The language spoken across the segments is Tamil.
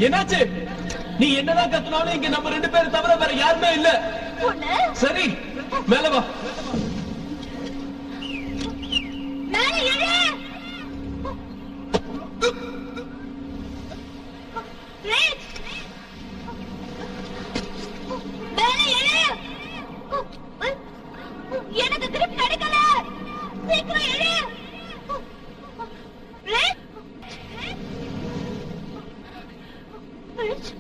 என்னாச்சு நீ என்னதான் கத்துனாலும் இங்க நம்ம ரெண்டு பேரும் தவிர வேற யாருமே இல்ல ஒண்ணு சரி மேல வா மேல எழு ரேட். மேல எழு எனக்கு grip கிடைக்கல சீக்கிரம் எழு ரேட். ரேட்.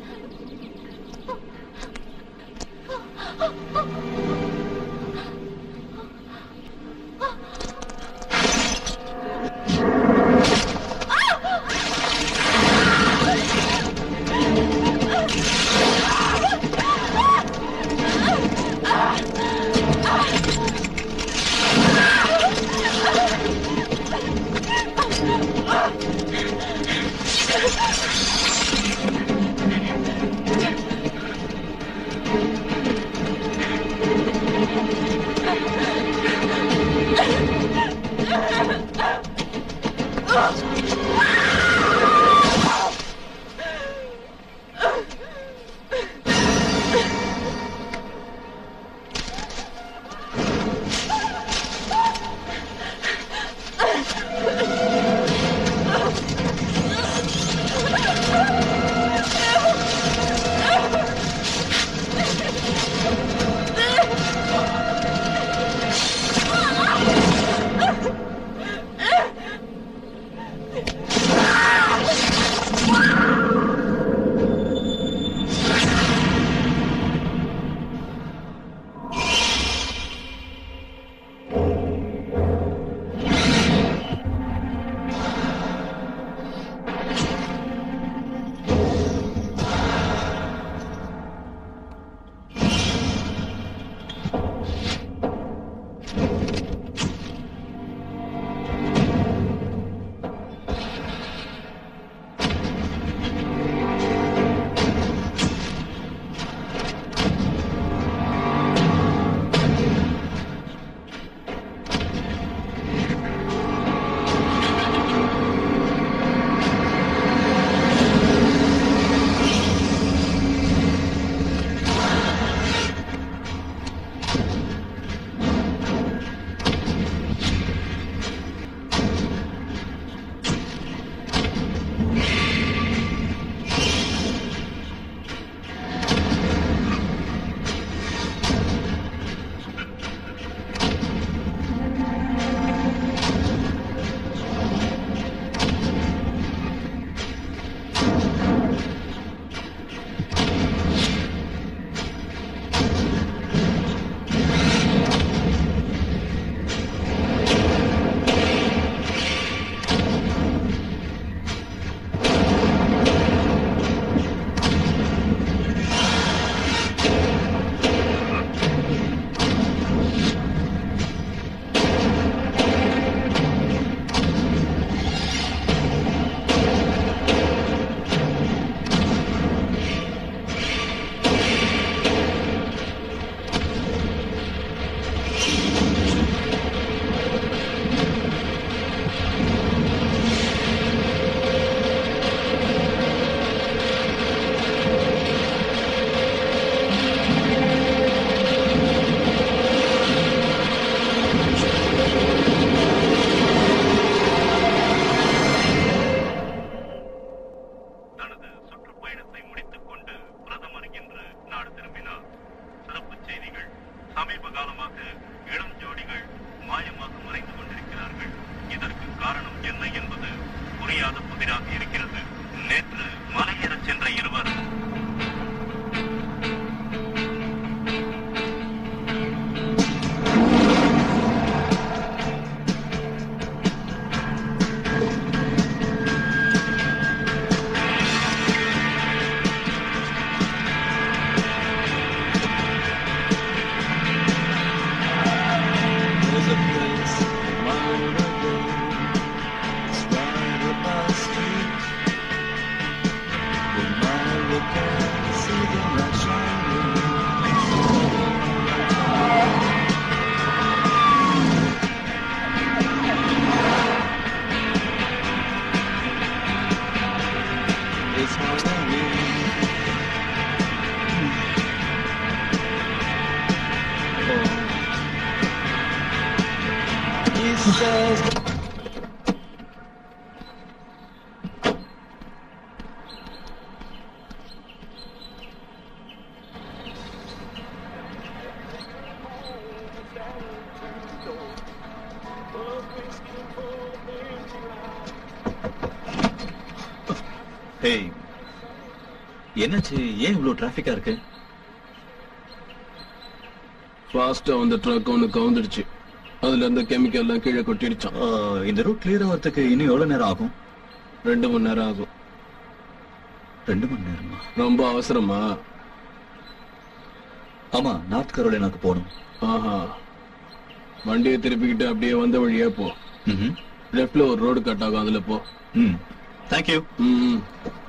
தனது சுற்றுப்பயணத்தை முடித்துக் கொண்டு பிரதமர் இன்று நாடு திரும்பினார் சிறப்புச் செய்திகள் சமீப காலமாக இளம் ஜோடிகள் மாயமாக மறைந்து கொண்டிருக்கிறார்கள் இதற்கு காரணம் என்ன என்பது புரியாத புதிராக இருக்கிறது நேற்று மலையேறச் சென்ற இருவர் There's a place a mile away. It's right up our street. The mile look says hey என்னாச்சு ஏன் இவ்வளவு டிராஃபிக்கா இருக்கு ஃபாஸ்டா வந்த ட்ரக் ஒன்னு கவுந்துடுச்சு அதுல இருந்த கெமிக்கல் எல்லாம் கீழே கொட்டிடுச்சான் ஆ, இந்த ரூட் கிளியர் ஆகிறதுக்கு இன்னும் எவ்வளவு நேரம் ஆகும் ரெண்டு மணி நேரம் ஆகும் ரெண்டு மணி நேரமா ரொம்ப அவசரமா ஆமா நார்த் கரோலினாக்கு போகணும் ஆஹா வண்டியை திருப்பிக்கிட்டு அப்படியே வந்த வழியே போ ம்ஹும். லெஃப்ட்ல ஒரு ரோடு கட் ஆகும் அதுல போ ம் தேங்க்யூ ம்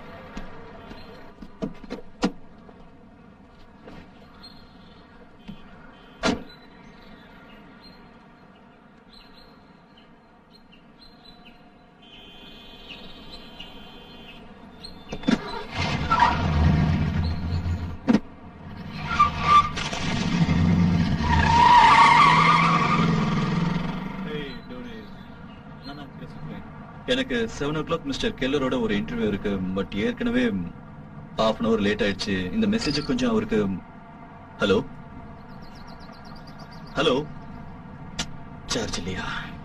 எனக்கு செவன் ஓ கிளாக் மிஸ்டர் கெல்லரோட ஒரு இன்டர்வியூ இருக்கு பட் ஏற்கனவே ஹாஃப் அன் அவர் லேட் ஆயிடுச்சு இந்த மெசேஜ் கொஞ்சம் அவருக்கு ஹலோ ஹலோ சார்ஜ் இல்லையா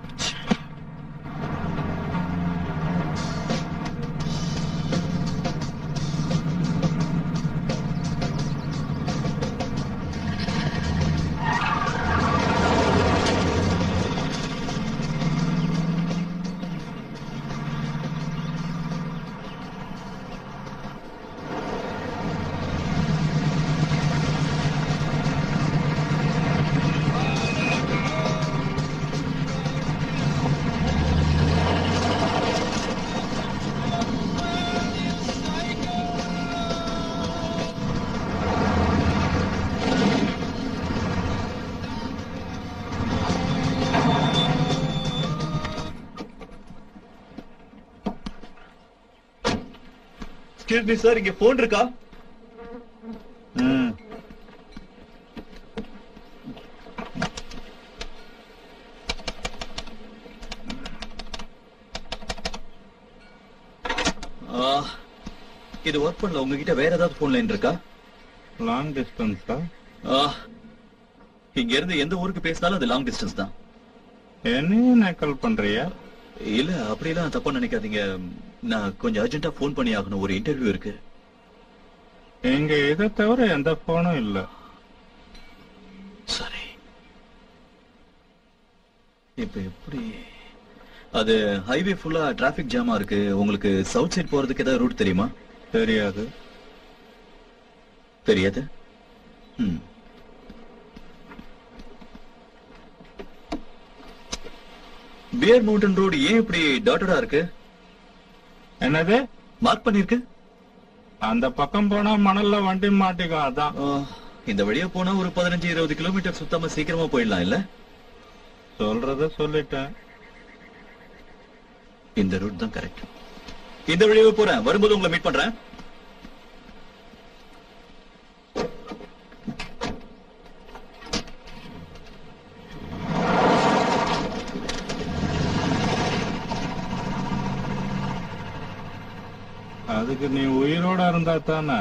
எக்ஸ்கியூஸ் மீ சார் இங்க போன் இருக்கா ஆ, இது ஒர்க் பண்ணல உங்ககிட்ட வேற ஏதாவது போன் லைன் இருக்கா லாங் டிஸ்டன்ஸா ஆ, இங்க இருந்து எந்த ஊருக்கு பேசினாலும் அது லாங் டிஸ்டன்ஸ் தான் என்னையும் நக்கல் பண்றியா இல்ல அப்படியெல்லாம் தப்பா நினைக்காதீங்க நான் கொஞ்சம் அர்ஜென்ட்டா ஃபோன் பண்ணி ஆகணும் ஒரு இன்டர்வியூ இருக்கு இங்க இதை தவிர எந்த போனும் இல்ல சரி இப்ப எப்படி அது ஹைவே ஃபுல்லா டிராபிக் ஜாமா இருக்கு உங்களுக்கு சவுத் சைடு போறதுக்கு ஏதாவது ரூட் தெரியுமா தெரியாது தெரியாது ம் பியர் மவுண்டன் ரோடு ஏன் இப்படி டாட்டடா இருக்கு என்னது மார்க் பண்ணிருக்கு அந்த பக்கம் போனா மணல்ல வண்டி மாட்டிக்கும் அதான் இந்த வழியா போனா ஒரு பதினஞ்சு இருபது கிலோமீட்டர் சுத்தமா சீக்கிரமா போயிடலாம் இல்ல சொல்றத சொல்லிட்டேன் இந்த ரூட் தான் கரெக்ட் இந்த வழியாவே போறேன் வரும்போது உங்களை மீட் பண்றேன் அதுக்கு நீ உயிரோட இருந்தா தானே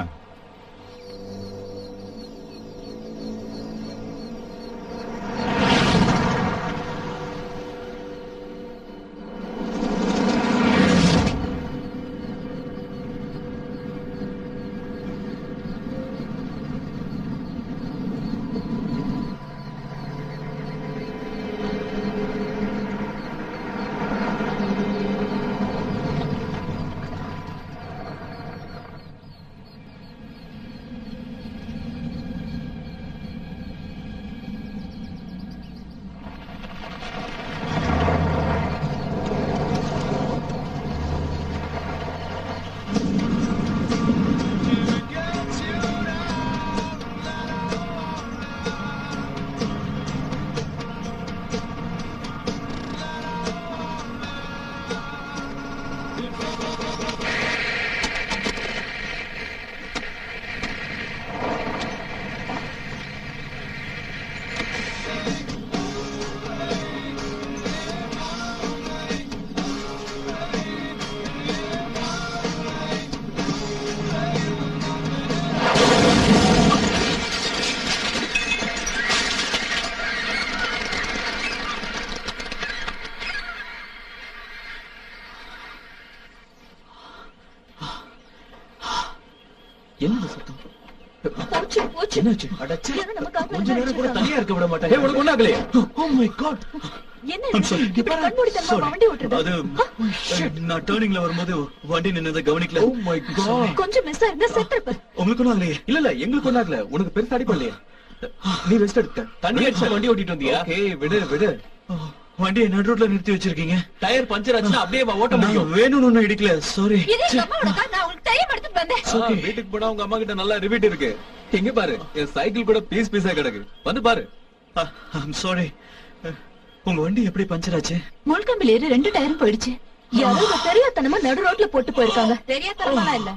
என்ன சத்தம் போச்சு போச்சு என்னாச்சு அடச்சே யாரும் நமக்காக கொஞ்ச நேரம் கூட தனியா இருக்க விட ஏய், மாட்டேன் உனக்கு ஒண்ணாகலையே ஓ மை காட் என்ன I'm sorry. இது? இப்படி கண்மூடித்தனமா வண்டி ஓட்டுறது அது நான் டேர்னிங்ல வரும்போது வண்டி நின்னதை கவனிக்கல ஓ மை காட் கொஞ்சம் மிஸ் ஆயிருந்தா செத்துருப்ப உங்களுக்கு ஒண்ணும் ஆகலையே இல்ல இல்ல எங்களுக்கு ஒண்ணாகல உனக்கு பெருசா அடிப்படலையே நீ ரெஸ்ட் எடுக்க தண்ணி அடிச்சு வண்டி ஓட்டிட்டு வந்தியா ஓகே விடு விடு ஓ, வண்டியை நடு ரோட்ல நிறுத்தி வச்சிருக்கீங்க டயர் பஞ்சர் ஆச்சுன்னா அப்படியே வா ஓட்ட முடியும் நான் வேணும்னு ஒண்ணும் இடிக்கல சாரி இது எங்க அம்மாவோட கார் நான் உங்களுக்கு டைம் எடுத்துட்டு வந்தேன் ஆ, வீட்டுக்கு போனா உங்க அம்மா கிட்ட நல்லா ரிவீட் இருக்கு இங்க பாரு என் சைக்கிள் கூட பீஸ் பீஸா கிடக்கு வந்து பாரு ஐம் சாரி உங்க வண்டி எப்படி பஞ்சர் ஆச்சு முள்கம்பில ஏறி ரெண்டு டயரும் போயிடுச்சு யாரோ இதை தெரியாதனமா நடு ரோட்ல போட்டு போயிருக்காங்க தெரியாதனமா இல்ல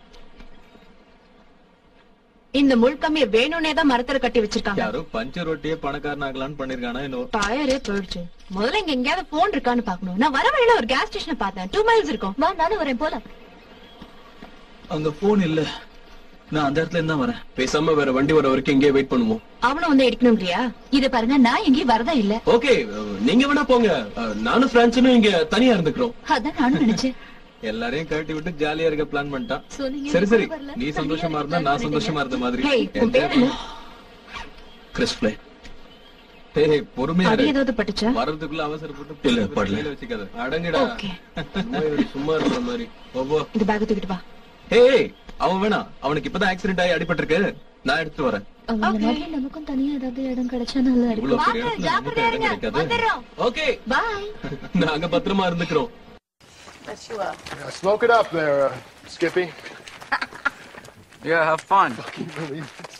இந்த முள்கம்பிய வேணும்னே தான் மரத்துல கட்டி வச்சிருக்காங்க யாரோ பஞ்சர் ரொட்டியே பணக்காரன் ஆகலான்னு பண்ணிருக்கானா இன்னும் டயரே போயிடுச்சு முதல்ல இங்க எங்கேயாவது போன் இருக்கான்னு பாக்கணும் நான் வர வழியில ஒரு கேஸ் ஸ்டேஷனை பார்த்தேன் டூ மைல்ஸ் இருக்கும் வா நானும் வரேன் போல அங்க போன் இல்ல நான் அந்த இடத்துல இருந்து தான் வரேன் பேசாம வேற வண்டி வர வரைக்கும் இங்கே வெயிட் பண்ணுவோம் அவனும் வந்து எடுக்கணுங்கிறியா இத பாருங்க நான் எங்கேயும் வரதா இல்ல ஓகே நீங்க வேணா போங்க அஹ், நானும் பிரான்சனும் இங்க தனியா இருந்துக்கிறோம் அதான் நானும் நினைச்சேன் எல்லாரையும் கழட்டி விட்டு ஜாலியா இருக்க பிளான் பண்ணிட்டான் So, நீங்க சரி சரி கூட வரல? நீ சந்தோஷமா இருந்தா நான் சந்தோஷமா இருந்த மாதிரி ஹேய் உன் பேர் என்ன கிறிஸ் பிளே ஏய் பொறுமையா அது இரு. ஏதாவது பட்டுச்சா வர்றதுக்குள்ள அவசரப்பட்டு இல்ல, படல. கையில வச்சுக்காத அடங்குடா ஓகே சும்மா இரு, சும்மா இருக்கிற மாதிரி ஒவ்வொரு இந்த பேக் தூக்கிட்டு வா ஏய் அவன் வேணாம் அவனுக்கு இப்பதான் ஆக்சிடென்ட் ஆகி அடிபட்டிருக்கு நான் எடுத்துட்டு வரேன் அந்த மாதிரி நமக்கும் தனியா ஏதாவது இடம் கிடைச்சா நல்லா இவ்வளவு பெரிய இடத்துல நமக்கு இடம் கிடைக்காது ஓகே பாய் நாங்க பத்திரமா இருந்துக்கிறோம் Yeah, smoke it up there, uh, Skippy. Yeah, have fun. Can't believe it.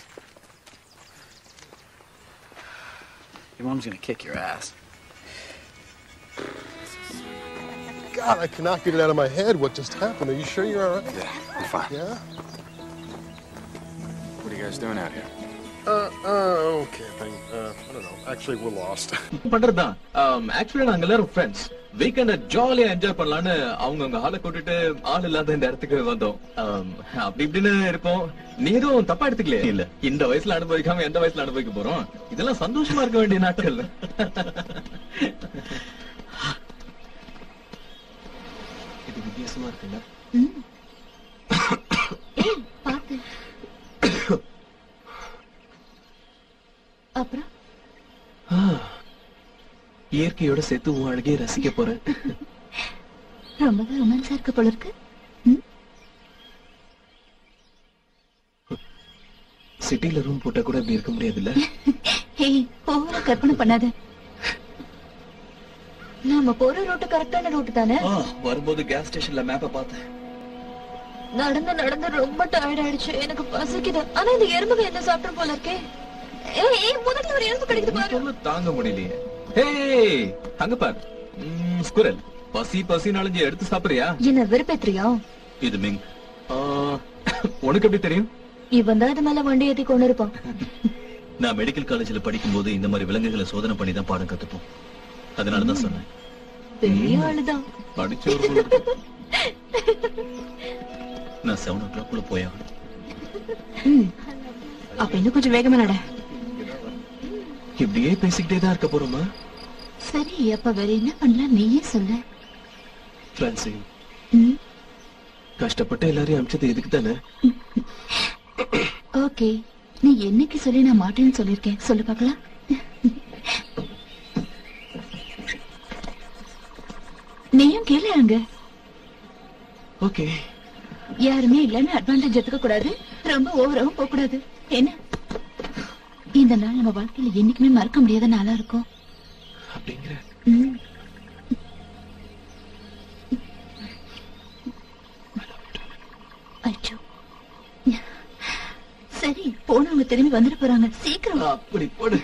Your mom's gonna kick your ass. God, I cannot get it out of my head what just happened. Are you sure you're all right? Yeah, I'm fine. Yeah? What are you guys doing out here? Uh, uh, okay, thing. Uh, I don't know. Actually, we're lost. பண்றதுதான் ஆக்சுவலி நாங்க எல்லாரும் ஃப்ரெண்ட்ஸ் வீக்கெண்ட ஜாலியா என்ஜாய் பண்ணலாம்னு அவங்க அவங்க ஹாலை கூட்டிட்டு ஆள் இல்லாத இந்த இடத்துக்கு வந்தோம் Um, அப்படி இப்படின்னு இருப்போம் நீ எதுவும் தப்பா எடுத்துக்கலையே இல்ல. இந்த வயசுல அனுபவிக்காம எந்த வயசுல அனுபவிக்க போறோம் இதெல்லாம் சந்தோஷமா இருக்க வேண்டிய நாட்கள் இது வித்தியாசமா இருக்குல்ல ஏய் பாத்து அப்புறம் இயற்கையோட சேர்த்து உன் அழகையை ரசிக்க போறேன் ரொம்பவே ரொமான்ஸா இருக்க போல இருக்கு சிட்டில ரூம் போட்டா கூட இப்படி இருக்க முடியாதுல்ல ஏய் ஓவரா கற்பனை பண்ணாத நாம போற ரூட்டு கரெக்டான ரூட்டு தானே ஆ, வரும்போது கேஸ் ஸ்டேஷன்ல மேப்பை பார்த்தேன் நடந்து நடந்து ரொம்ப டயர்ட் ஆயிடுச்சு எனக்கு பசிக்குது ஆனா இந்த எறும்புக என்ன சாப்பிட்டு போல இருக்கே ஏய் ஏய் முதல்ல ஒரு எறும்பு கிடைக்குது பாரு சொல்ல தாங்க முடியலையே ஹேய் அங்க பாரு ஸ்குரல் பசி பசி நாலஞ்சு எடுத்து சாப்பிடுறியா என்ன வெறுப்பேத்துறியா இது மிங் ஆ, உனக்கு எப்படி தெரியும் இவன் தான் இது மேல வண்டி ஏத்தி கொண்டு இருப்பான் நான் மெடிக்கல் காலேஜ்ல படிக்கும்போது இந்த மாதிரி விலங்குகளை சோதனை பண்ணி தான் பாடம் கத்துப்போம் அதனால தான் சொன்னேன் பெரிய ஆளுதான் படிச்சு ஒரு பொண்ணு இருக்கு. நான் செவன் ஓ கிளாக் குள்ள போயாகணும் ம். அப்ப இன்னும் கொஞ்சம் வேகமா நட இப்படியே பேசிக்கிட்டே தான் இருக்க போறோமா சரி அப்ப வேற என்ன பண்ணலாம் நீயே சொல்லு பிரான்சி ம். கஷ்டப்பட்டு எல்லாரையும் அமிச்சது எதுக்கு தானே ஓகே நீ என்னைக்கு சொல்லி நான் மாட்டேன்னு சொல்லிருக்கேன் சொல்லு பார்க்கலாம் நீயும் கேளு அங்க ஓகே யாருமே இல்லன்னு அட்வான்டேஜ் எடுத்துக்க கூடாது ரொம்ப ஓவராவும் போக கூடாது என்ன இந்த நாள் நம்ம வாழ்க்கையில என்னைக்குமே மறக்க முடியாத நாளா இருக்கும் அப்படிங்கிற ம். அச்சோ சரி போனவங்க திரும்பி வந்துட போறாங்க சீக்கிரம் அப்படி போடு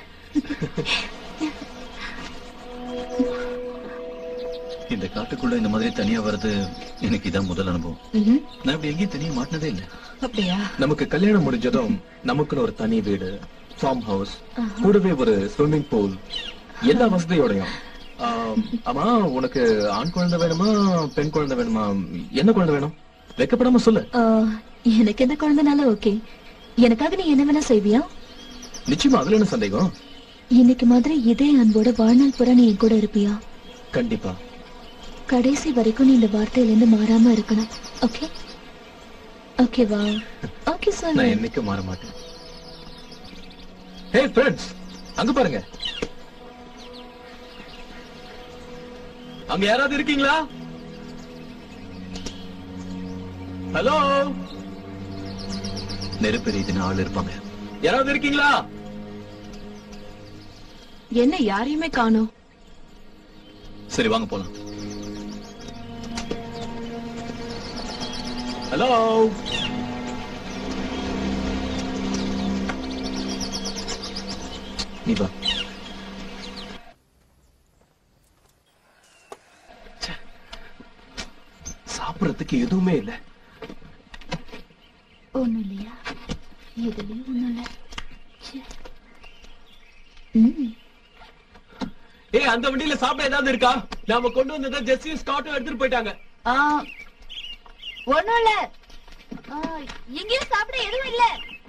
இந்த காட்டுக்குள்ள இந்த மாதிரி தனியா வர்றது எனக்கு இதான் முதல் அனுபவம் ம்ஹும். நான் இப்படி எங்கேயும் தனியா மாட்டினதே இல்ல அப்படியா நமக்கு கல்யாணம் முடிஞ்சதும் நமக்குன்னு ஒரு தனி வீடு ஃபார்ம் ஹவுஸ் கூடவே ஒரு ஸ்விம்மிங் பூல் எல்லா வசதியோடையும் ஆம், ஆமா உனக்கு ஆண் குழந்தை வேணுமா பெண் குழந்தை வேணுமா என்ன குழந்தை வேணும் வெக்கப்படாம சொல்லு ஆ, எனக்கு எந்த குழந்தைனாலும் ஓகே எனக்காக நீ என்ன வேணா செய்வியா நிச்சயமா அதுல என்ன சந்தேகம் இன்னைக்கு மாதிரி இதே அன்போட வாழ்நாள் பூரா நீ என் கூட இருப்பியா கண்டிப்பா கடைசி வரைக்கும் நீ இந்த வார்த்தையில இருந்து மாறாம இருக்கணும் ஓகே ஓகேவா ஓகே நான் சொல்லு என்னைக்கும் மாற மாட்டேன் ஹே ஃப்ரெண்ட்ஸ் அங்க பாருங்க அங்க யாராவது இருக்கீங்களா ஹலோ நெருப்பு ரீதின ஆள் இருப்பாங்க யாராவது இருக்கீங்களா என்ன யாரையுமே காணோம் சரி வாங்க போலாம் ஹலோ நீ வா ச்சே. சாப்பிடறதுக்கு எதுவுமே இல்ல ஒண்ணும் இல்லையா எதுலயும் ஒண்ணும் இல்ல ச்சே. ம் ஏய் அந்த வண்டியில சாப்பிட ஏதாவது இருக்கா நாம கொண்டு வந்ததை ஜெஸ்ஸியும் ஸ்காட்டும் எடுத்துட்டு போயிட்டாங்க ஆ, ஒண்ணும் இல்ல ஆ, எங்கேயும் சாப்பிட எதுவும் இல்ல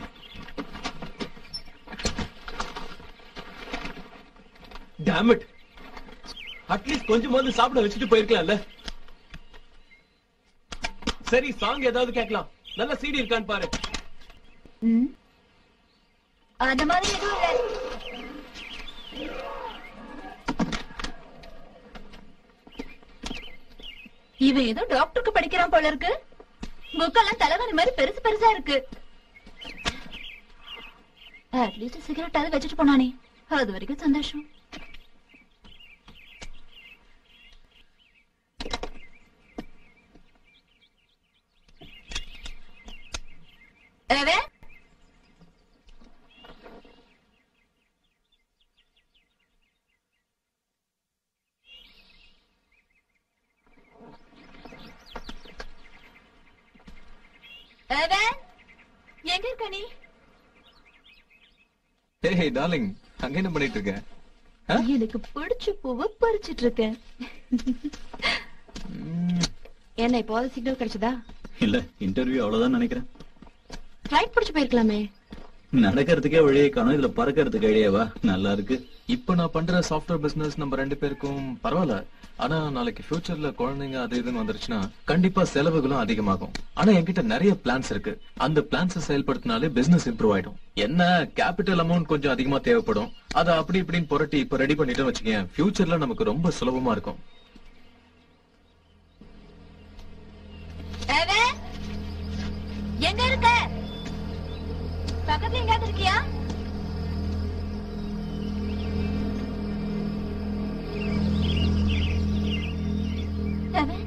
டேம் இட் அட்லீஸ்ட் கொஞ்சமாவது சாப்பிட வச்சுட்டு போயிருக்கலாம்ல சரி சாங் ஏதாவது கேட்கலாம் நல்ல சீடி இருக்கான்னு பாரு ம். அந்த மாதிரி எதுவும் இல்ல இவன் ஏதோ டாக்டருக்கு படிக்கிறான் போல இருக்கு புக்கெல்லாம் தலைவலி மாதிரி பெருசு பெருசா இருக்கு அட்லீஸ்ட் சிகரெட் அது வச்சுட்டு போனானே அது வரைக்கும் சந்தோஷம் ஏவே ஏவே எங்க இருக்க நீ ஹே டார்லிங் அங்க என்ன பண்ணிட்டு இருக்க ஆ? எனக்கு பிடிச்ச பூவை பறிச்சிட்டு இருக்கேன் என்ன இப்போது சிக்னல் கிடைச்சதா இல்ல இன்டர்வியூ அவ்வளவுதான் நினைக்கிறேன் ஃபிளைட் பிடிச்சு போயிருக்கலாமே நடக்கிறதுக்கே வழியை காணும் இதுல பறக்கிறதுக்கு ஐடியாவா நல்லா இருக்கு இப்ப நான் பண்ற சாஃப்ட்வேர் பிசினஸ் நம்ம ரெண்டு பேருக்கும் பரவாயில்ல ஆனா நாளைக்கு ஃபியூச்சர்ல குழந்தைங்க அது இதுன்னு வந்துருச்சுன்னா கண்டிப்பா செலவுகளும் அதிகமாகும் ஆனா என்கிட்ட நிறைய பிளான்ஸ் இருக்கு அந்த பிளான்ஸ் செயல்படுத்தினாலே பிசினஸ் இம்ப்ரூவ் ஆயிடும் என்ன கேபிட்டல் அமௌண்ட் கொஞ்சம் அதிகமா தேவைப்படும் அதை அப்படி இப்படின்னு புரட்டி இப்ப ரெடி பண்ணிட்டு வச்சுக்கேன் ஃபியூச்சர்ல நமக்கு ரொம்ப சுலபமா இருக்கும் ஏவே எங்க இருக்க பக்கத்துல எங்கயாவது இருக்கியா ஏவே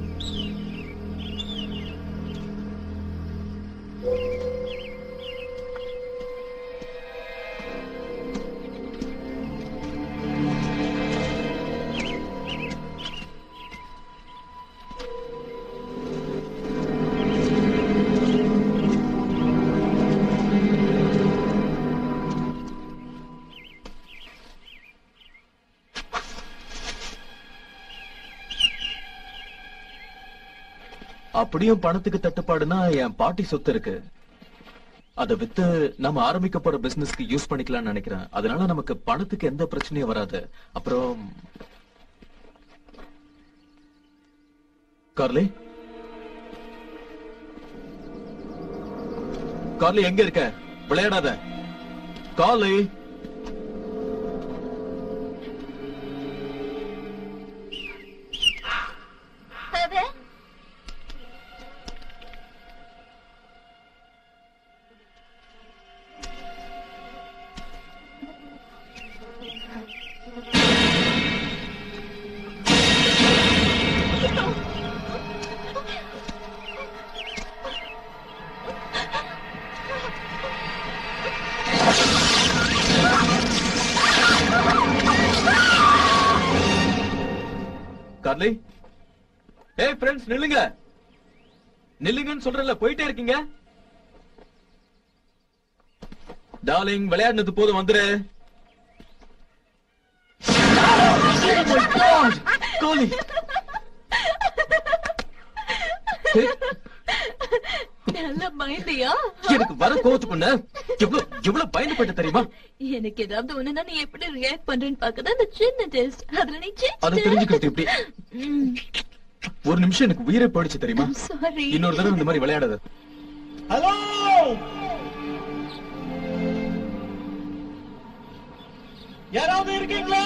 அப்படியும் பணத்துக்கு தட்டுப்பாடுனா என் பாட்டி சொத்து இருக்கு அத வித்து நம்ம ஆரம்பிக்க போற பிசினஸ்க்கு யூஸ் பண்ணிக்கலாம்னு நினைக்கிறேன் அதனால நமக்கு பணத்துக்கு எந்த பிரச்சனையும் வராது அப்புறம் கார்லி கார்லி எங்க இருக்க விளையாடாத கார்லி ஏவே கார்லி ஏய் ஃப்ரெண்ட்ஸ் நில்லுங்க நில்லுங்கன்னு சொல்றல போயிட்டே இருக்கீங்க டார்லிங் விளையாடுனது போதும் வந்துரு கோலி நல்லா பயந்தியா எனக்கு வர கோவத்து பண்ண எவ்வளவு எவ்வளவு பயந்துபட்ட தெரியுமா எனக்கு ஏதாவது ஒண்ணுனா நீ எப்படி ரியாக்ட் பண்றேன்னு பார்க்கதான் அந்த சின்ன டெஸ்ட் அதுல நீ அதை தெரிஞ்சுக்கிறது எப்படி ஒரு நிமிஷம் எனக்கு உயிரை போயிடுச்சு தெரியுமா சாரி இன்னொரு தடவை இந்த மாதிரி விளையாடாத ஹலோ யாராவது இருக்கீங்களா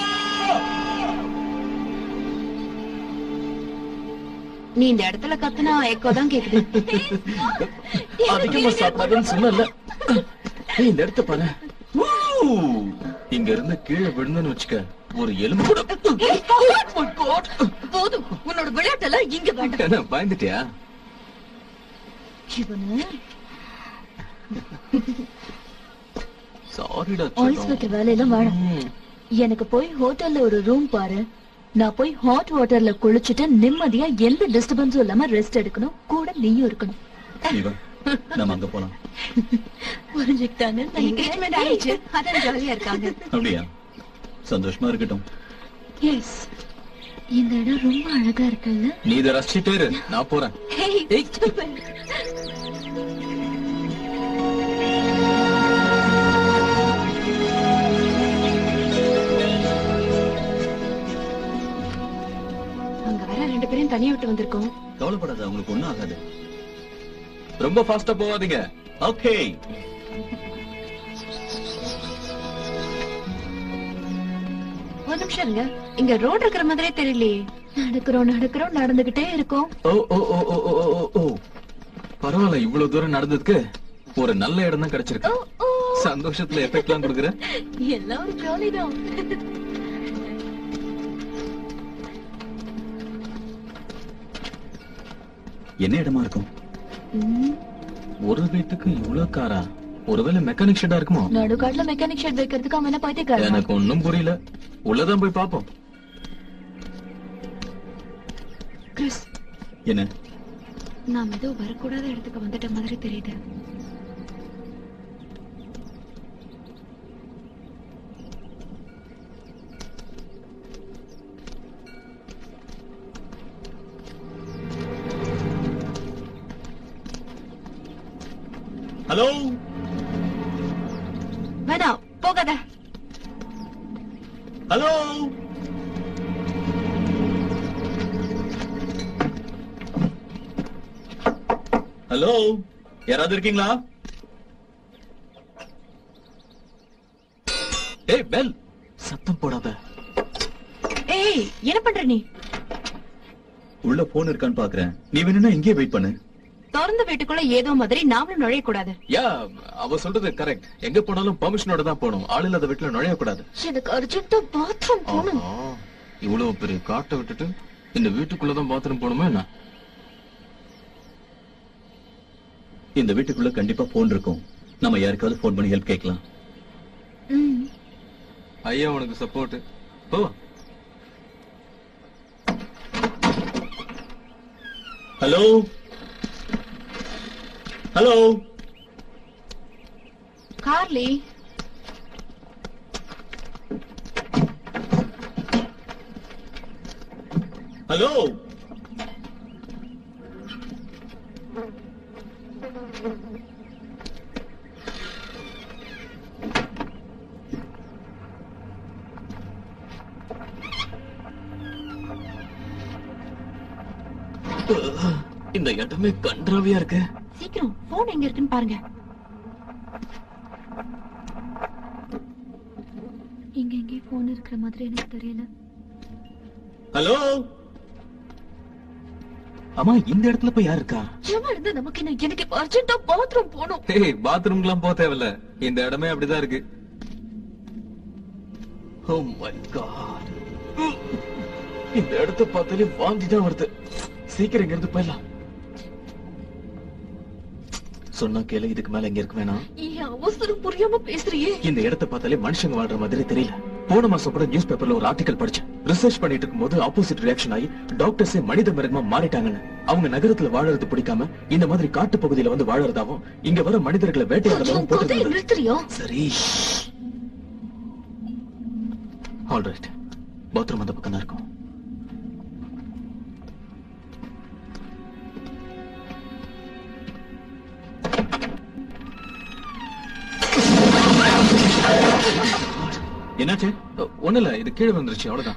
நீ இந்த இடத்துல கத்துனா எக்கோ தான் கேக்குது அதிகமா சாப்பிடாதுன்னு சொன்னல நீ இந்த இடத்த பாரு ஊ! இங்க இருந்து கீழே விழுந்துன்னு வச்சுக்க ஒரு எலும்பு கூட போதும் உன்னோட விளையாட்டெல்லாம் இங்க வேண்டாம் என்ன பயந்துட்டியா இவனு சாரிடா ஐஸ் வைக்கிற வேலையெல்லாம் வேணாம் எனக்கு போய் ஹோட்டல்ல ஒரு ரூம் பாரு நான் போய் ஹாட் வாட்டர்ல குளிச்சுட்டு நிம்மதியா எந்த டிஸ்டர்பன்ஸும் இல்லாம ரெஸ்ட் எடுக்கணும் கூட நீயும் இருக்கணும் இவன் நம்ம அங்க போலாம் புரிஞ்சுக்கிட்டான்னு என்கேஜ்மெண்ட் ஆயிடுச்சு அதான் ஜாலியா இருக்காங்க அப்படியா சந்தோஷமா இருக்கட்டும் எஸ் இந்த இடம் ரொம்ப அழகா இருக்குல்ல நீ இதை ரசிச்சுட்டே இரு நான் போறேன் Hey, stupid. அங்க வர ரெண்டு பேரையும் தனியா விட்டு வந்திருக்கோம் கவலைப்படாத உங்களுக்கு ஒண்ணும் ஆகாது ரொம்ப ஃபாஸ்டா போகாதீங்க ஓகே ஒரு நிமிஷம் இருங்க இங்க ரோட் இருக்கிற மாதிரியே தெரியலையே நடக்கிறோம் நடக்கிறோம் நடந்துகிட்டே இருக்கோம் ஓ ஓ ஓ ஓ ஓ ஓ, ஓ ஓ பரவாயில்ல இவ்வளவு தூரம் நடந்ததுக்கு ஒரு நல்ல இடம் தான் கிடைச்சிருக்கு ஓ, ஓ. சந்தோஷத்துல எஃபெக்ட்லாம் கொடுக்குற எல்லாம் ஒரு ஜாலி தான் என்ன இடமா இருக்கும் ம், ஒரு வீட்டுக்கு இவ்வளவு காரா ஒருவேளை மெக்கானிக் ஷெட்டா இருக்குமோ நடுக்காட்டுல மெக்கானிக் ஷெட் வைக்கிறதுக்கு அவன் என்ன பைத்தியக்காரன் எனக்கு ஒண்ணும் புரியல உள்ளதான் போய் பாப்போம் கிறிஸ் என்ன நாம் ஏதோ வரக்கூடாத இடத்துக்கு வந்துட்ட மாதிரி தெரியுது ஹலோ வேணாம் போகாத ஹலோ ஹலோ யாராவது இருக்கீங்களா ஏய் பெல் சத்தம் போடாத ஏய் என்ன பண்ற நீ உள்ள போன் இருக்கான்னு பாக்குறேன் நீ வேணும்னா இங்கேயே வெயிட் பண்ணு திறந்த வீட்டுக்குள்ள ஏதோ மாதிரி நாமளும் நுழைய கூடாது யா அவ சொல்றது கரெக்ட் எங்க போனாலும் பெர்மிஷனோட தான் போகணும் ஆள் இல்லாத வீட்டுல நுழைய கூடாது எனக்கு அர்ஜென்ட்டா பாத்ரூம் போகணும் ஆஹா, இவ்வளவு பெரிய காட்டை விட்டுட்டு இந்த வீட்டுக்குள்ளதான் பாத்ரூம் போகணுமா என்ன இந்த வீட்டுக்குள்ள கண்டிப்பா போன் இருக்கும் நம்ம யாருக்காவது போன் பண்ணி ஹெல்ப் கேட்கலாம் ம். ஐயா உனக்கு சப்போர்ட் போ ஹலோ ஹலோ கார்லி ஹலோ இந்த இடமே கன்றாவியா இருக்கு சீக்கிரம் போன் எங்க இருக்குன்னு பாருங்க இங்க எங்கே போன் இருக்கிற மாதிரி எனக்கு தெரியல ஹலோ அம்மா இந்த இடத்துல போய் யார் இருக்கா எவன் இருந்தா நமக்கு என்ன எனக்கு இப்ப அர்ஜென்ட்டா பாத்ரூம் போகணும் ஏய் பாத்ரூம்க்குலாம் போக தேவையில்ல இந்த இடமே அப்படிதான் இருக்கு ஓ மை காட் இந்த இடத்த பார்த்தாலே வாந்தி தான் வருது சீக்கிரம் இங்க இருந்து போயிடலாம் சொன்னா கேளு இதுக்கு மேல இங்க இருக்க வேணாம் ஏன் அவசரம் புரியாம பேசுறியே இந்த இடத்த பார்த்தாலே மனுஷங்க வாழ்ற மாதிரி தெரியல போன மாசம் கூட நியூஸ் பேப்பர்ல ஒரு ஆர்டிகல் படிச்சேன் ரிசர்ச் பண்ணிட்டு இருக்கும்போது ஆப்போசிட் ரியாக்ஷன் ஆகி டாக்டர்ஸே மனித மிருகமா மாறிட்டாங்கன்னு அவங்க நகரத்துல வாழறது பிடிக்காம இந்த மாதிரி காட்டு பகுதியில வந்து வாழறதாவும் இங்க வர மனிதர்களை வேட்டையாடுறதாவும் கதையை போட்டு நிறுத்துறியா சரி ஆல்ரைட் பாத்ரூம் அந்த பக்கம் தான் இருக்கும் என்னாச்சு ஒண்ணு இல்ல இது கீழே வந்துருச்சு அவ்வளவுதான்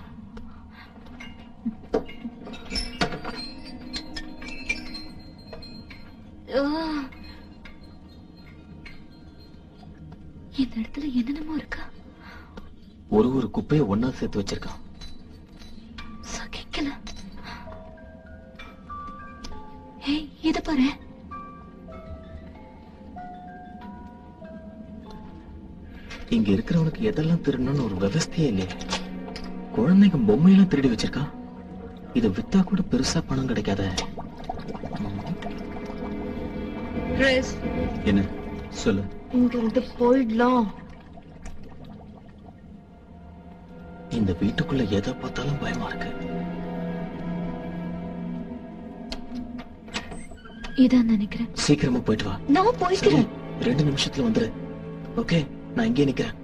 இந்த இடத்துல என்னென்னமோ இருக்கா ஒரு ஒரு குப்பையை ஒன்னா சேர்த்து வச்சிருக்கான் சகிக்கல ஏய் இத பாரு இங்க இருக்கிறவனுக்கு எதெல்லாம் திருடணும்னு ஒரு விவஸ்தையே இல்லையே குழந்தைங்க பொம்மையெல்லாம் திருடி வச்சிருக்கான் இதை வித்தா கூட பெருசா பணம் கிடைக்காத கிறிஸ் என்ன சொல்லு இங்க இருந்து போயிடலாம் இந்த வீட்டுக்குள்ள எதை பார்த்தாலும் பயமா இருக்கு இதான் நினைக்கிறேன் சீக்கிரமா போயிட்டு வா நான் சரி, போய்க்கிறேன் ரெண்டு நிமிஷத்துல வந்துரு ஓகே நான் இங்கே நிக்கிறேன்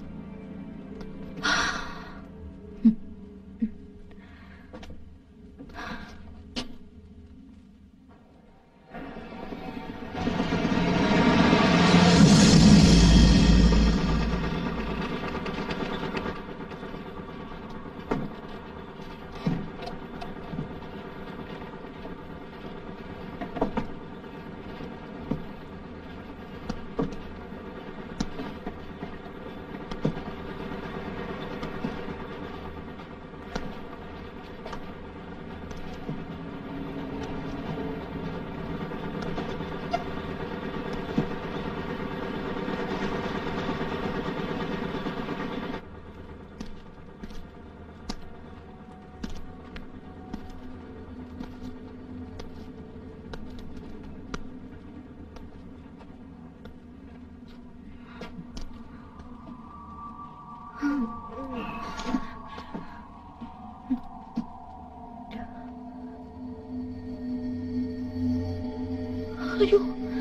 ஐயோ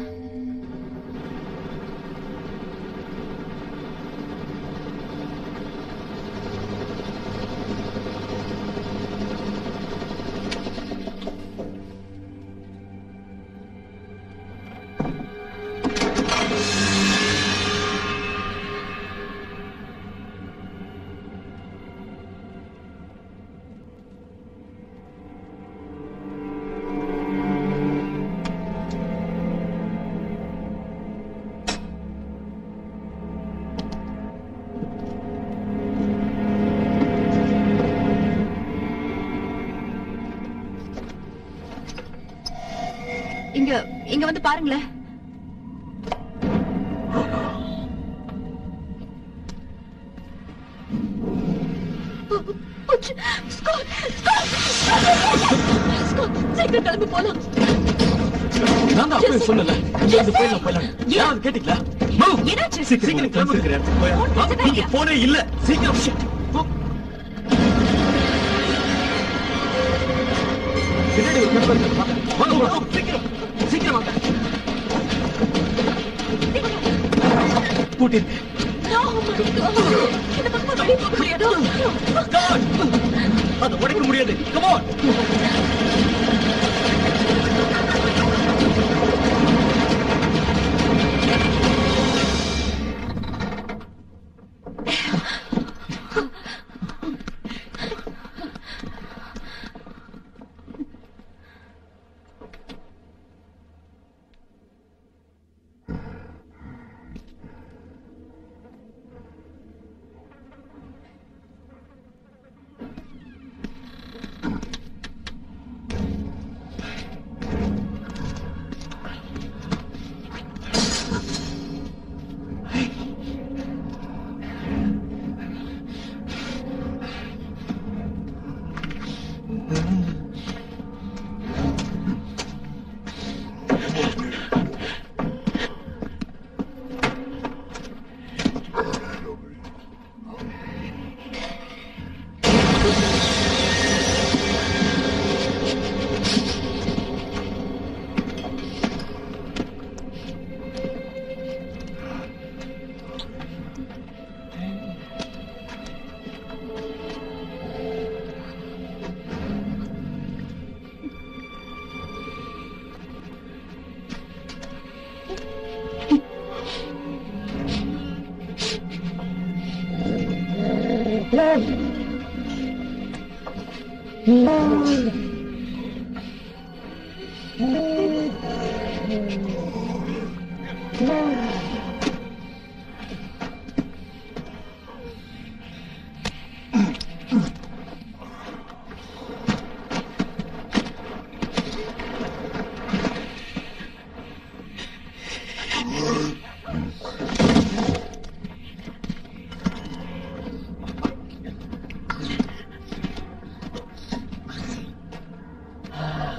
இங்க இங்க வந்து பாருங்களேன் போச்சு. Scott, Scott, Scott. ஸ்காட், சீக்கிரம் கிளம்பி போலாம் நான் தான் அப்பவே சொன்னல இங்க இருந்து போயிடலாம் போயிடலாம் யாராவது கேட்டீங்களா Move. என்னாச்சு? சீக்கிரம் கிளம்பு இருக்கிற இடத்துக்கு போயிடலாம். Phone வச்சுதான் இங்க போனே இல்ல சீக்கிரம் shit. Go. பின்னாடி ஒரு நபர் இருக்காரு, வாங்க. வாங்க, வாங்க, வாங்க. சீக்கிரம் சீக்கிரம் வாங்க பூட்டிருக்கு No, my God. இந்த பக்கமா வெளிய போக முடியாது அதை உடைக்க முடியாது கமான்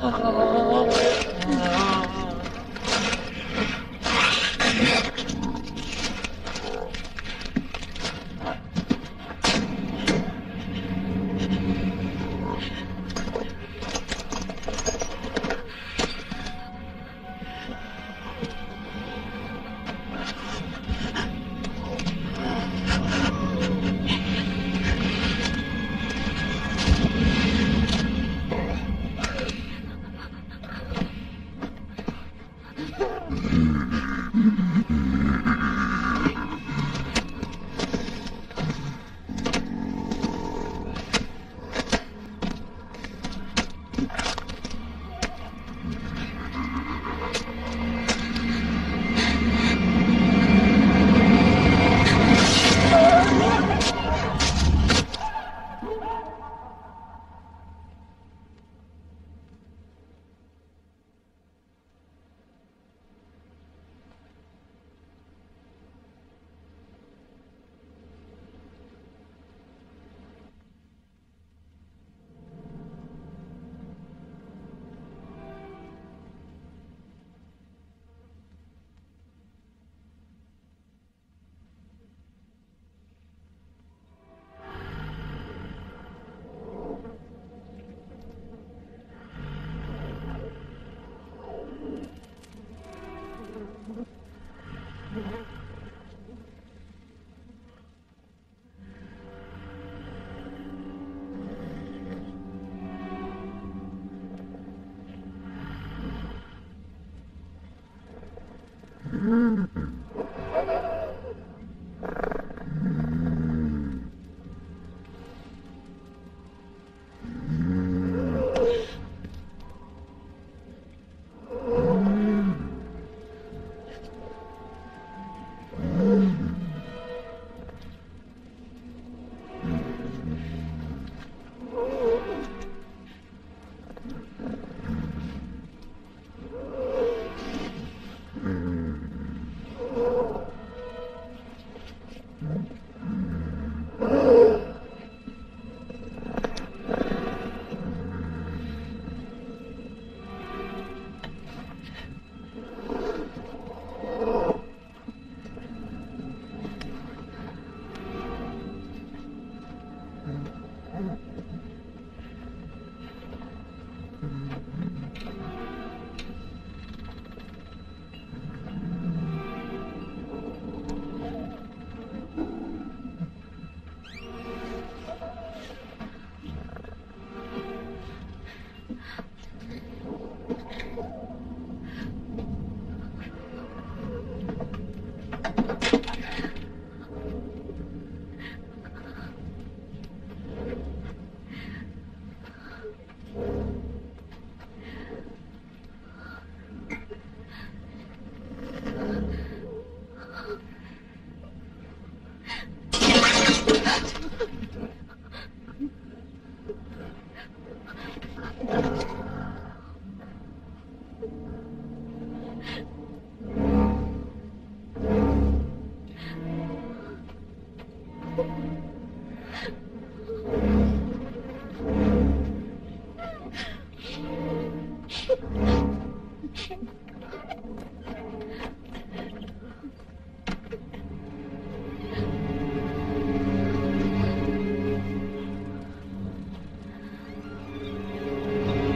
ஆ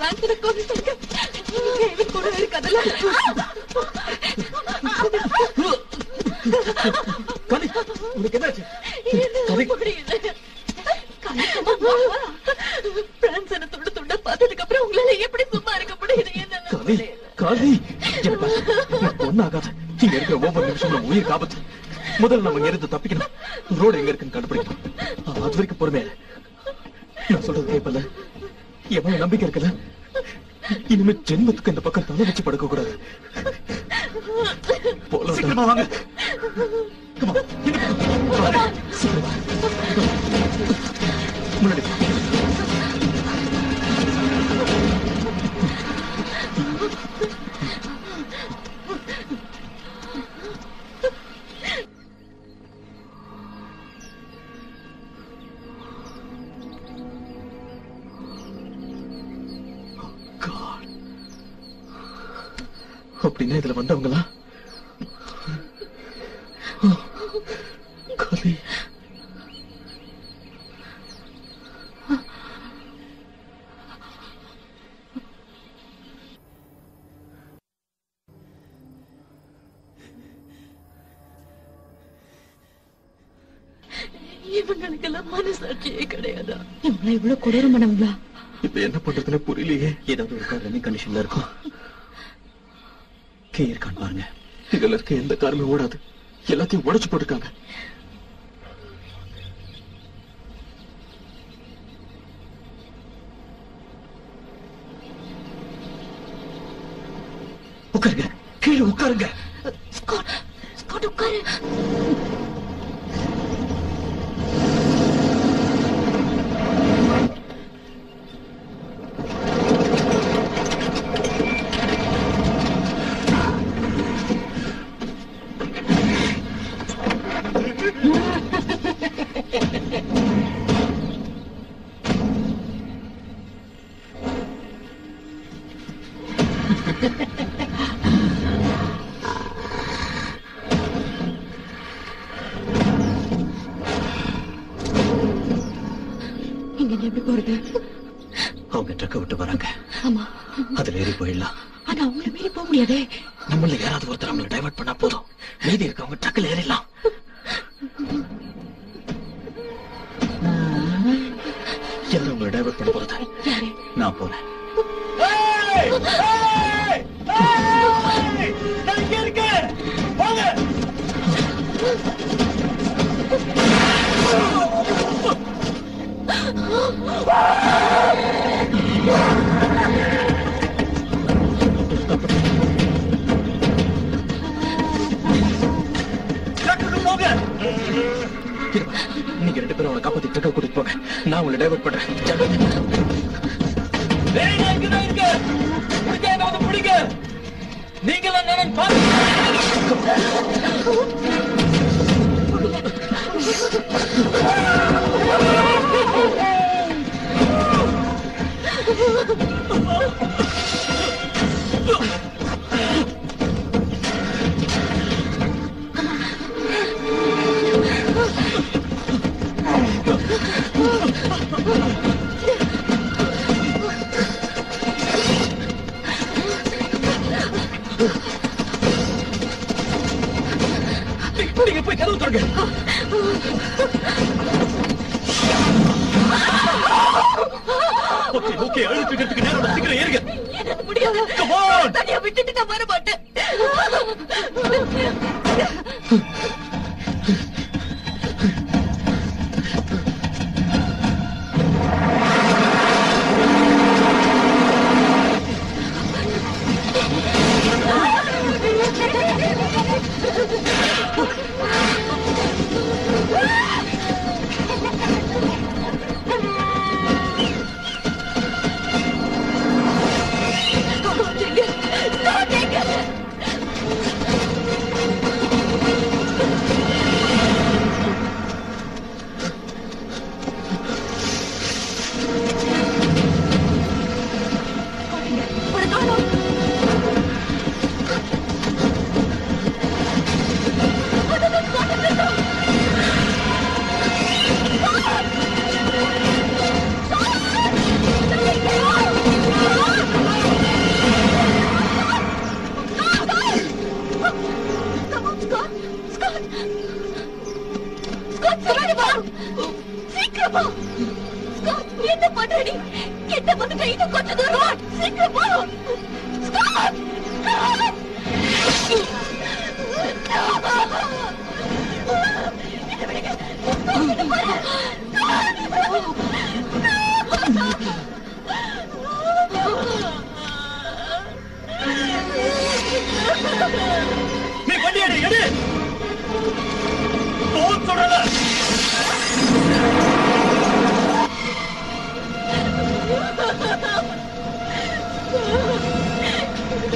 பிரான்ஸ்ல கொண்டுட்டாங்க இவன் கூட இருக்காதுல்ல கவி உனக்கு என்னாச்சு கவி பிரான்ஸ் என்ன துண்டு துண்டா பார்த்ததுக்கு அப்புறம் உங்களால எப்படி சும்மா இருக்க முடியுது என்ன கவி கவி ஒன்னாகாத இங்க இருக்கிற ஒவ்வொரு நிமிஷம் நம்ம உயிர் ஆபத்து முதல்ல நம்ம இங்க இருந்து தப்பிக்கணும் ரோடு எங்க இருக்குன்னு கண்டுபிடிக்கணும் அது வரைக்கும் பொறுமையா இரு. நான் சொல்றது கேட்பல எவ்வளவு நம்பிக்கை இருக்குல்ல இனிமே ஜென்மத்துக்கு இந்த பக்கம் தலை வச்சு படுக்க கூடாது சீக்கிரமா வாங்க Come on, இந்த பக்கம். வாங்க. சீக்கிரம் வா. முன்னாடி வா. God. அப்படின்னா இதுல வந்தவங்களா கவி இவங்களுக்கெல்லாம் மனசாட்சியே கிடையாதா இவங்கள இவ்வளவு கொடூரம் பண்ணவங்களா இப்ப என்ன பண்றதுன்னு புரியலையே ஏதாவது ஒரு கார் ரன்னிங் கண்டிஷன்ல இருக்கும் கே இருக்கான்னு பாருங்க இதுல இருக்க எந்த காருமே ஓடாது எல்லாத்தையும் உடைச்சு போட்டிருக்காங்க உட்காருங்க கீழே உட்காருங்க ஸ்காட் ஸ்காட் உட்காரு இங்க இருந்து எப்படி போறது அவங்க ட்ரக்கை விட்டு வராங்க ஆமா அதுல ஏறி போயிடலாம் ஆனா அவங்கள மீறி போக முடியாதே நம்மள யாராவது ஒருத்தர் அவங்களை டைவர்ட் பண்ணா போதும் மீதி இருக்கவங்க ட்ரக்கில் ஏறிடலாம் யாரும் அவங்களை டைவர்ட் பண்ண போறது யாரு நான் போறேன் இருப்பா. நீங்க ரெண்டு பேரும் அவனை காப்பாத்தி ட்ரக்கை கூட்டிட்டு போங்க நான் உங்களை டைவர்ட் பண்றேன் ஜாக்கிரதை. நீங்க போய் கதவு திறங்க ஓகே ஓகே அழுத்துக்கிறதுக்கு நேரம் சீக்கிரம் ஏறுங்க என்னால முடியாது Come on! தனியா விட்டுட்டு நான் வர மாட்டேன் Stop it!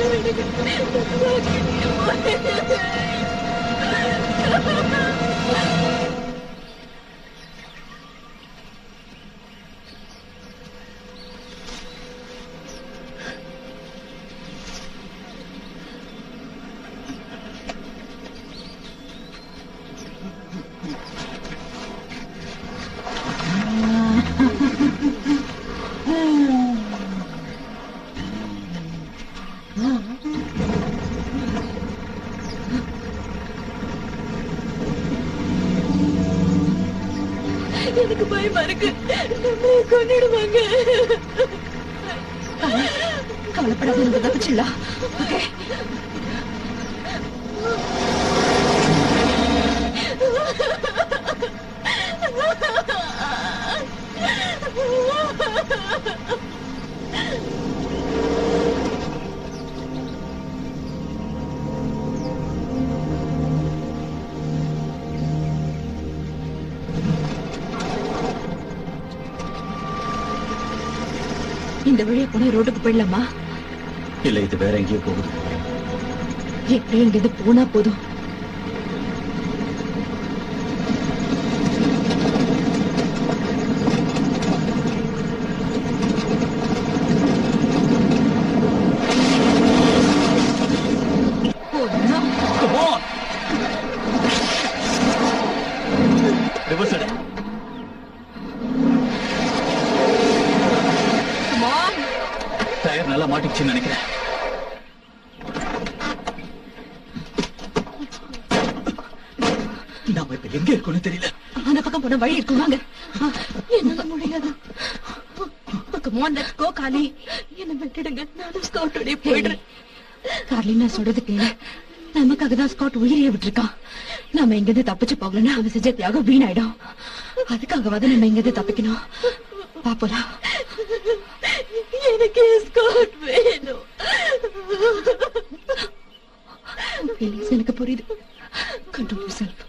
எனக்கு பயமா இருக்கு நம்மளை கொன்னிடுவாங்க கவலைப்படாத நம்ம தப்பிச்சிடலாம் ஓகே இந்த வழியா போனா ரோட்டுக்கு போயிடலாமா இல்ல இது வேற எங்கேயோ போகுது எப்படி இங்கிருந்து போனா போதும் ரிவர்ஸ் எடு டயர் நல்லா மாட்டிக்கிச்சுன்னு நினைக்கிறேன் நாம இப்ப எங்க இருக்கோம்னு தெரியல அந்த பக்கம் போன வழி இருக்கும் வாங்க என்னால முடியாது Come on, let's go, காளி என்ன விட்டுடுங்க நானும் ஸ்கவுட்டோடய போயிடுறேன் கார்லி நான் சொல்றது கேளு நமக்காக தான் ஸ்காட் உயிரையே விட்டுருக்கான் நாம இங்கிருந்து தப்பிச்சு போகலன்னா அவன் செஞ்ச தியாகம் வீணாயிடும் அதுக்காகவாது நம்ம இங்கிருந்து தப்பிக்கணும் பாப்போலாம் எனக்கு ஸ்காட் வேணும் ப்ளீஸ் எனக்கு புரியுது கண்ட்ரோல் யூர் செல்ஃப்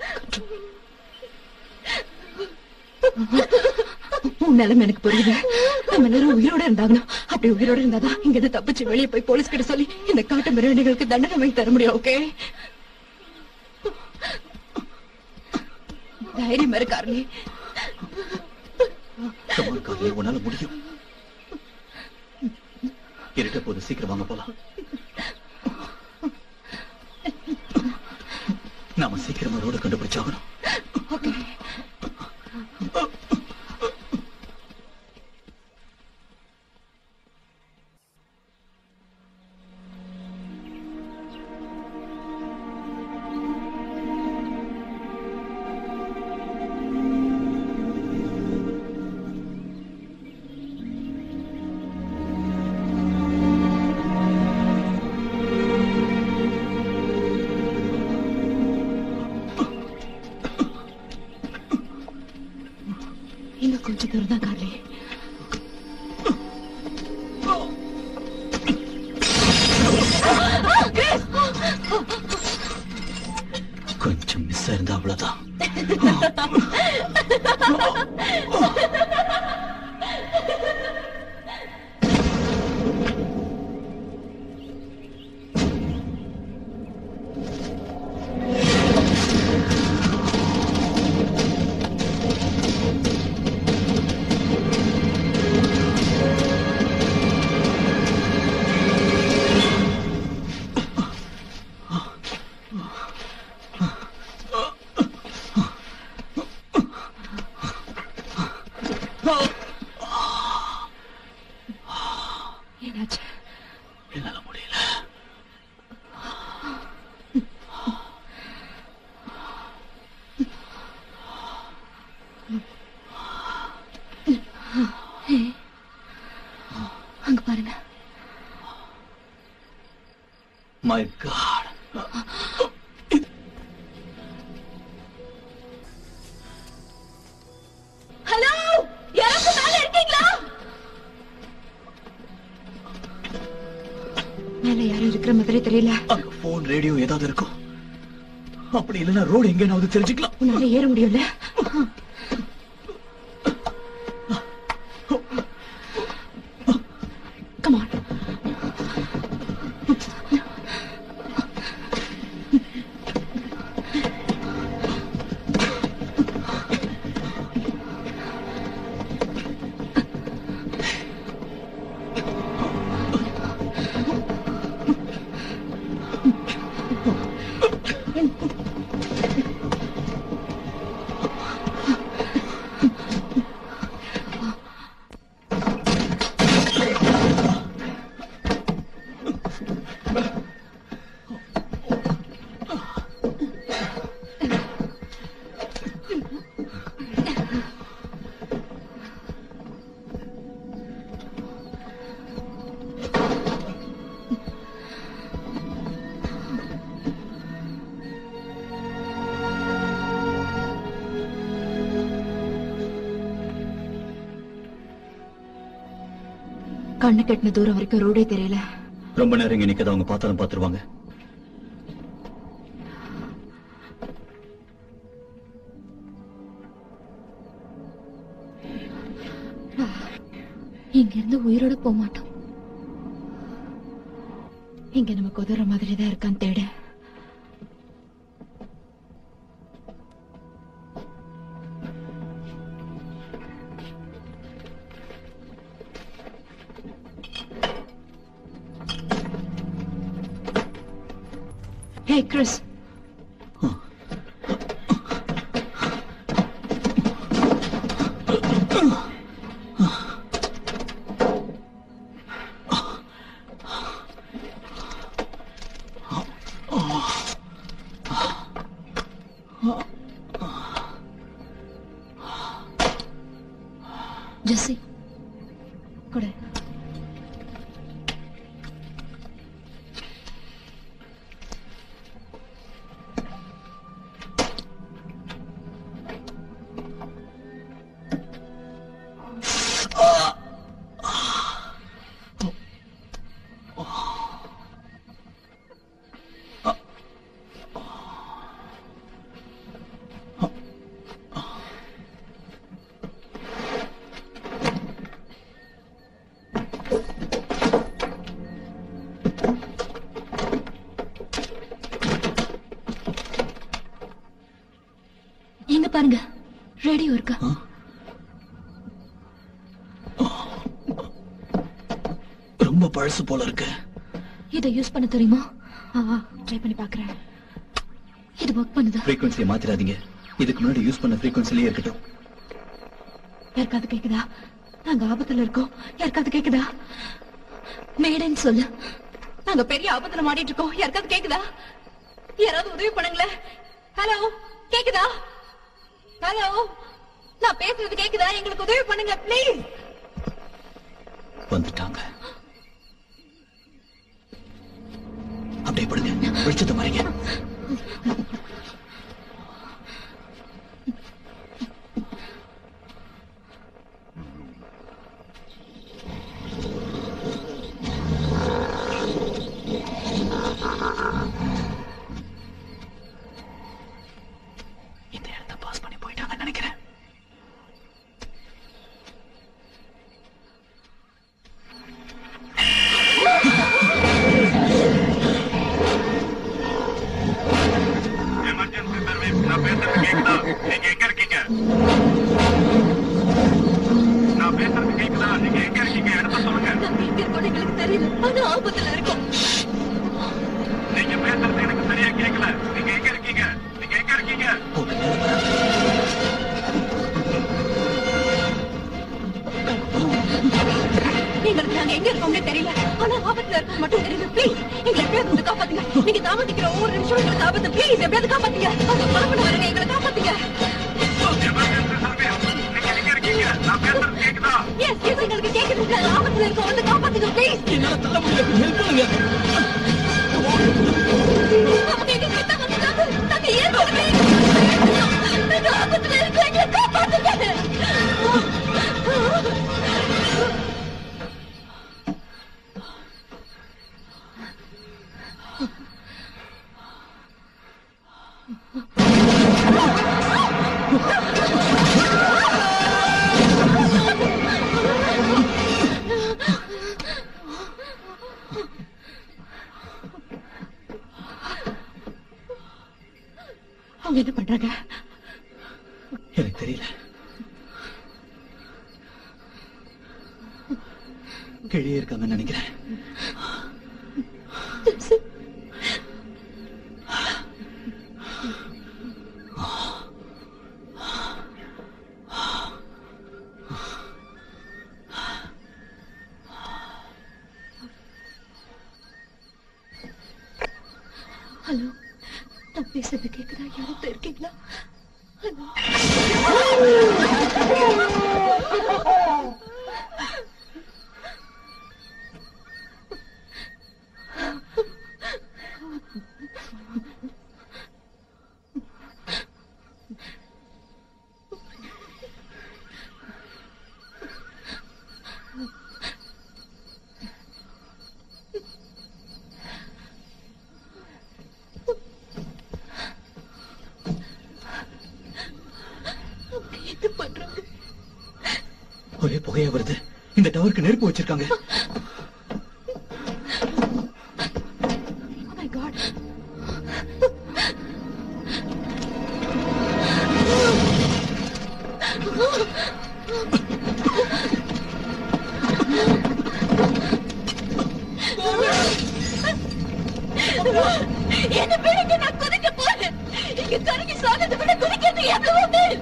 உன் நிலைமை எனக்கு புரியுது நம்ம எல்லாரும் உயிரோட இருந்தாகணும் அப்படி உயிரோட இருந்தாதான் இங்க இருந்து தப்பிச்சு வெளியே போய் போலீஸ் கிட்ட சொல்லி இந்த காட்டு மிருகங்களுக்கு தண்டனை வாங்கி தர முடியும் ஓகே தைரியம் இருக்காருலே கமான் கார்லி உன்னால முடியும் இருட்ட போது சீக்கிரம் வாங்க போலாம் நாம சீக்கிரமா ரோடு கண்டுபிடிச்சாகணும் இன்னும் கொஞ்சம் தூரம் தான் கார்லி கொஞ்சம் மிஸ் ஆயிருந்தா அவ்வளவுதான் என்னாச்சு என்னால முடியல அங்க பாருங்க மை காட் ஹலோ யாராவது மேல இருக்கீங்களா மேல யாரும் இருக்கிற மாதிரி தெரியல அங்க போன் ரேடியோ ஏதாவது இருக்கும் அப்படி இல்லைன்னா ரோடு எங்கேனாவது தெரிஞ்சுக்கலாம் உன்னால ஏற முடியும்ல கமான் கண்ணு கெட்டின தூரம் வரைக்கும் ரோடே தெரியல ரொம்ப நேரம் இங்க நிக்கத அவங்க பார்த்தாலும் பார்த்துருவாங்க இங்க இருந்து உயிரோட போக மாட்டோம் இங்க நமக்கு உதற மாதிரி தான் இருக்கான்னு தேட ஹே கிறிஸ் ஜெஸ்ஸி கொடு இங்க பாருங்க ரேடியோ இருக்கா ரொம்ப பழசு போல இருக்கு இதை யூஸ் பண்ண தெரியுமா ட்ரை பண்ணி பாக்குறேன் இது ஒர்க் பண்ணுதா ஃப்ரீக்வன்சியை மாத்திராதீங்க இதுக்கு முன்னாடி யூஸ் பண்ண ஃப்ரீக்வன்சிலேயே இருக்கட்டும் யாருக்காவது கேக்குதா நாங்க ஆபத்துல இருக்கோம் யாருக்காவது கேக்குதா மேடைன்னு சொல்லு நாங்க பெரிய ஆபத்துல மாட்டிட்டு இருக்கோம் யாருக்காவது கேக்குதா யாராவது உதவி பண்ணுங்களேன் ஹலோ கேக்குதா ஹலோ நான் பேசுறது கேக்குதா எங்களுக்கு உதவி பண்ணுங்க ப்ளீஸ் வந்துட்டாங்க அப்படியே படுங்க வெளிச்சத்தை மறைங்க இந்த இடத்த பாஸ் பண்ணி போயிட்டாங்கன்னு நினைக்கிறேன் எமர்ஜென்சி சர்வீஸ் நான் பேசுறது கேக்குதா நீங்க எங்க இருக்கீங்க நான் பேசுறது கேக்குதா நீங்க எங்க இருக்கீங்க இடத்த சொல்லுங்க நாங்க எங்க இருக்கோம் எங்களுக்கு தெரியல ஆனா ஆபத்துல இருக்கோம் நீங்க பேசுறது எனக்கு சரியா கேட்கல நீங்க எங்க இருக்கீங்க நீங்க எங்க இருக்கீங்க போங்க மேல வராங்க எங்களுக்கு நாங்க எங்க இருக்கோம்னே தெரியல ஆனா ஆபத்துல இருக்கோம் மட்டும் தெரியுது ப்ளீஸ் எங்களை எப்படியாவது வந்து காப்பாத்துங்க நீங்க தாமதிக்கிற ஒவ்வொரு நிமிஷம் எங்களுக்கு ஆபத்து ப்ளீஸ் எப்படியாவது காப்பாத்துங்க அவங்க பணப்பட வரங்க எங்களை காப்பாத்துங்க எமர்ஜென்சி சர்வீஸ் நீங்க எங்க இருக்கீங்க நான் பேசுறது கேக்குதா எஸ் எஸ் எங்களுக்கு கேக்குது நாங்க ஆபத்துல இருக்கோம் வந்து காப்பாத்துங்க ப்ளீஸ் என்னால தள்ள முடியல ஹெல்ப் பண்ணுங்க அவங்க எங்க கிட்ட வந்துட்டாங்க நாங்க ஏற்கனவே நாங்க ஆபத்துல இருக்கோம் எங்களை காப்பாத்துங்க அவங்க என்ன பண்றாங்க எனக்கு தெரியல கீழே இருக்காங்கன்னு நினைக்கிறேன் ஹலோ நான் பேசுறது கேக்குதா யாரும் இருக்கீங்களா ஹலோ புகையா வருது இந்த டவருக்கு நெருப்பு வச்சிருக்காங்க Oh my God. என்ன விடுங்க நான் குதிக்க போறேன் இங்க கருகி சாகிறத விட குதிக்கிறது எவ்வளவு மேல்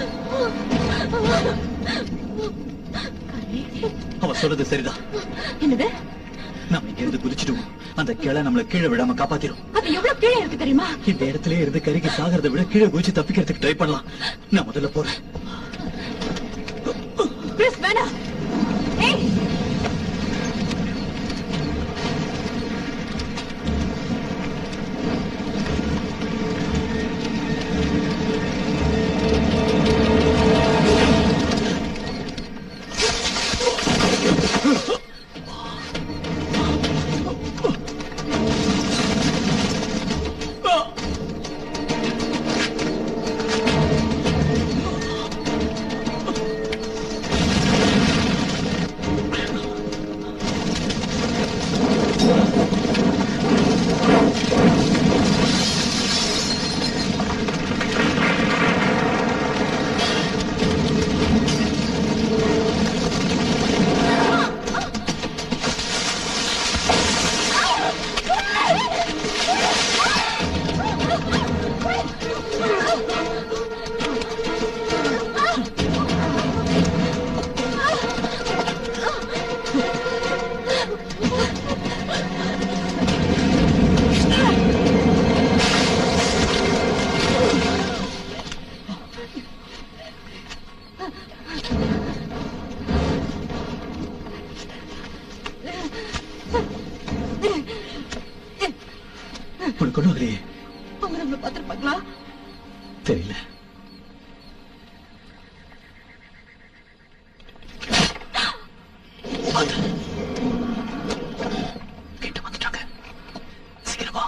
அவ சொல்றது சரிதான் என்னது நாம இங்க இருந்து குதிச்சிடுவோம் அந்த கிளை நம்மள கீழே விடாம காப்பாத்திரும் அது எவ்வளவு கீழே இருக்கு தெரியுமா இந்த இடத்துல இருந்து கருகி சாகிறத விட கீழே குதிச்சு தப்பிக்கிறதுக்கு ட்ரை பண்ணலாம் நான் முதல்ல போறேன் கிறிஸ் வேணாம் ஏய் உனக்கு ஒண்ணும் ஆகலையே அவங்க நம்மள பாத்திருப்பாங்களா தெரியல பாத்து. கிட்ட வந்துட்டாங்க சீக்கிரமா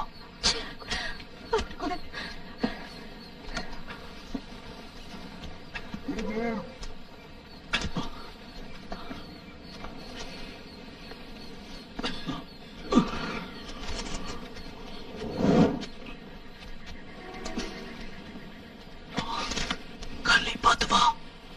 காலை பார்த்து வா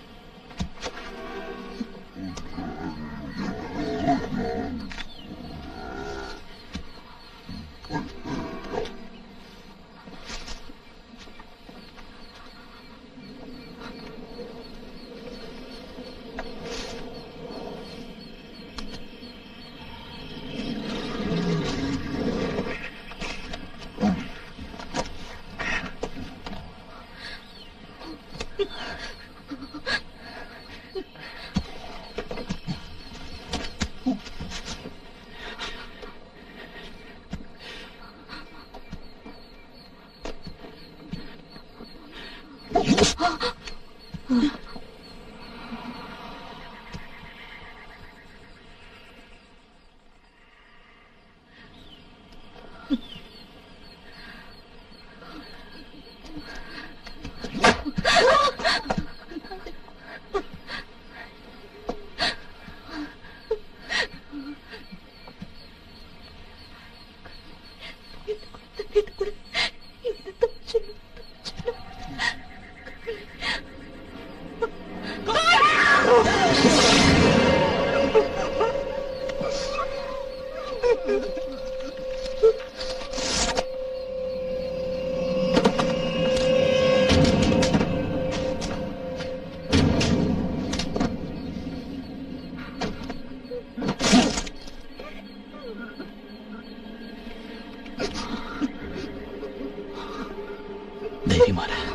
தைரியமா இரு.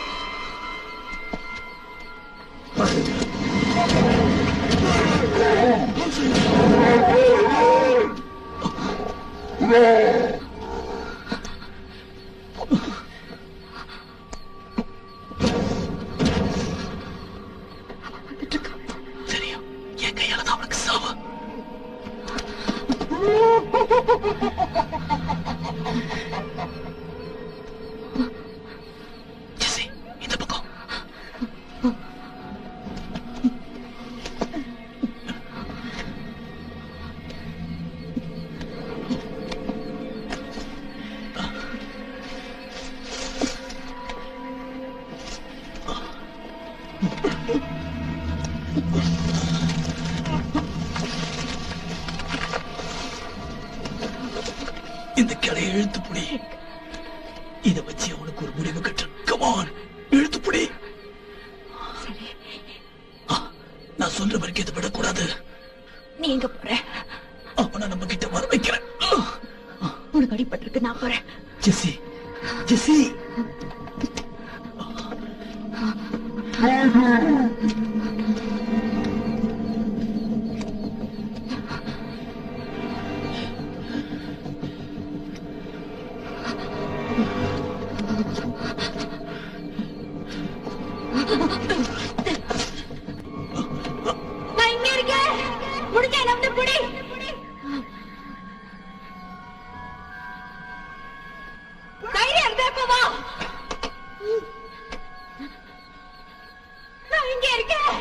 ஆ தலையை இழுத்து புடி இத வச்சு அவனுக்கு ஒரு முடிவு கட்டு கமான் இழுத்து புடி ஆ, நான் சொல்ற வரைக்கும் இதை விடக்கூடாது நீ எங்க போற அவனை நம்ம கிட்ட வர வைக்கிறேன் உனக்கு அடிபட்டிருக்கு நான் போறேன் ஜெசி ஜெசி நான் இங்க இருக்கேன் முடிஞ்ச என்ன வந்து புடி தைரியம் இருந்தா இப்ப வா நான் இங்க இருக்கேன்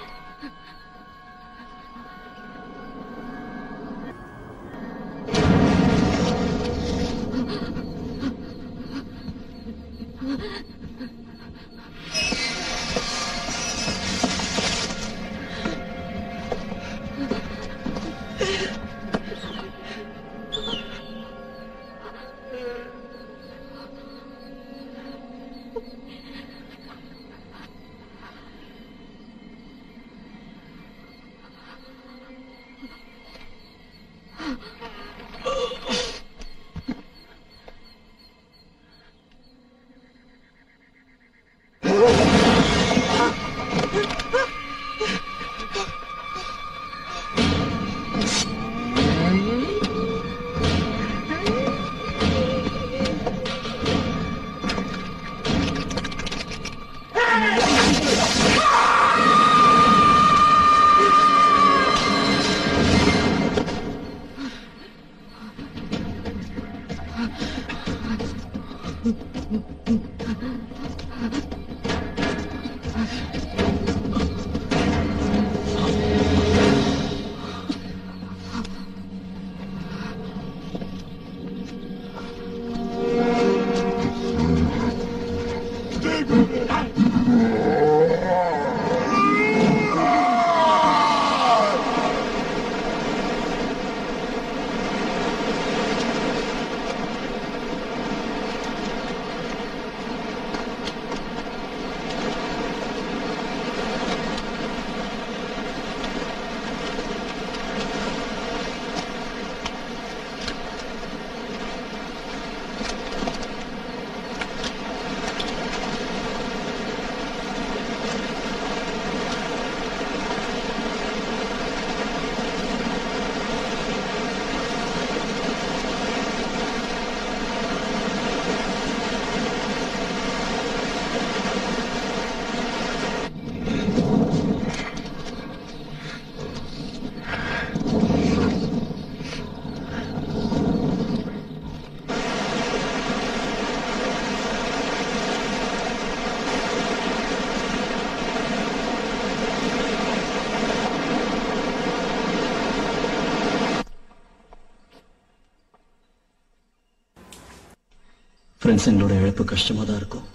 ஃப்ரெண்ட்ஸ் எங்களோட இழப்பு கஷ்டமா தான் இருக்கும்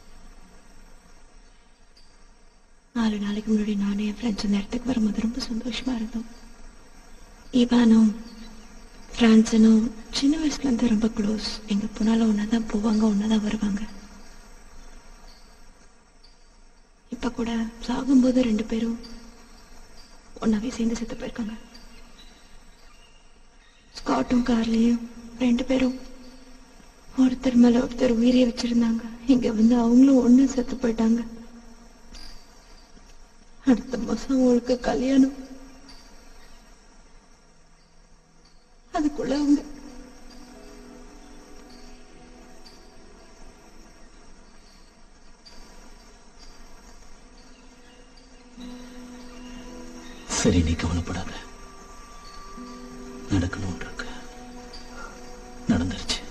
நாலு நாளைக்கு முன்னாடி நானும் என் ஃப்ரெண்ட்ஸ் இந்த இடத்துக்கு வரும்போது ரொம்ப சந்தோஷமா இருந்தோம் இவானும் ஃப்ரான்ஸனும் சின்ன வயசுல இருந்து ரொம்ப க்ளோஸ் எங்க போனாலும் ஒன்னா தான் போவாங்க ஒன்னா தான் வருவாங்க இப்ப கூட சாகும்போது ரெண்டு பேரும் ஒன்னாவே சேர்ந்து செத்து போயிருக்காங்க ஸ்காட்டும் கார்லயும் ரெண்டு பேரும் ஒருத்தர் மேல ஒருத்தர் உயிரை வச்சிருந்தாங்க இங்க வந்து அவங்களும் ஒண்ணு செத்து போயிட்டாங்க அடுத்த மாசம் அவங்களுக்கு கல்யாணம் அதுக்குள்ள அவங்க சரி நீ கவலைப்படாத நடக்கணும்னு இருக்கு நடந்துருச்சு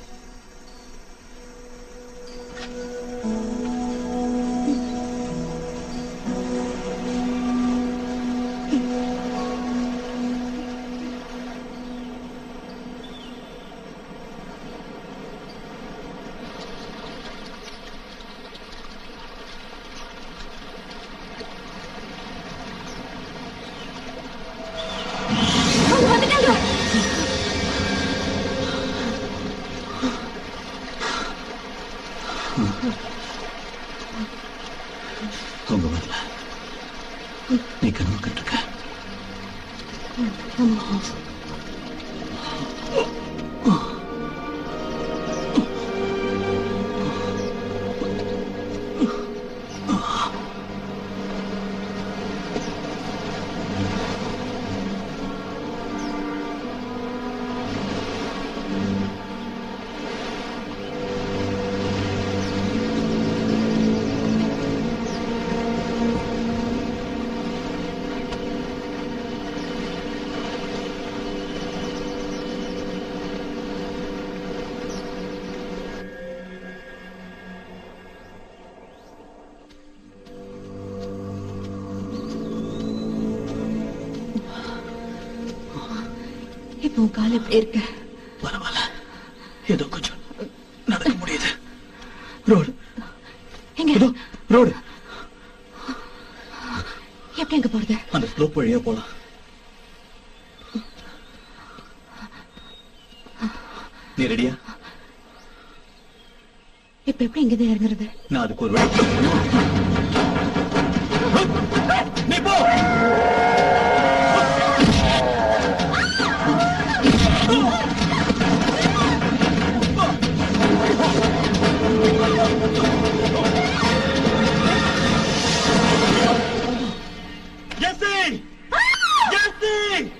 இப்போ உன் கால் எப்படி இருக்கு பரவாயில்ல ஏதோ கொஞ்சம் நடக்க முடியுது ரோடு எங்க ஏதோ ரோடு எப்படி எங்க போறது அந்த ஸ்லோப் வழியா போலாம் நீ ரெடியா இப்ப எப்படி இங்க இறங்குறது நான் அதுக்கு ஒரு வழி நீ போ Jesse! Jesse!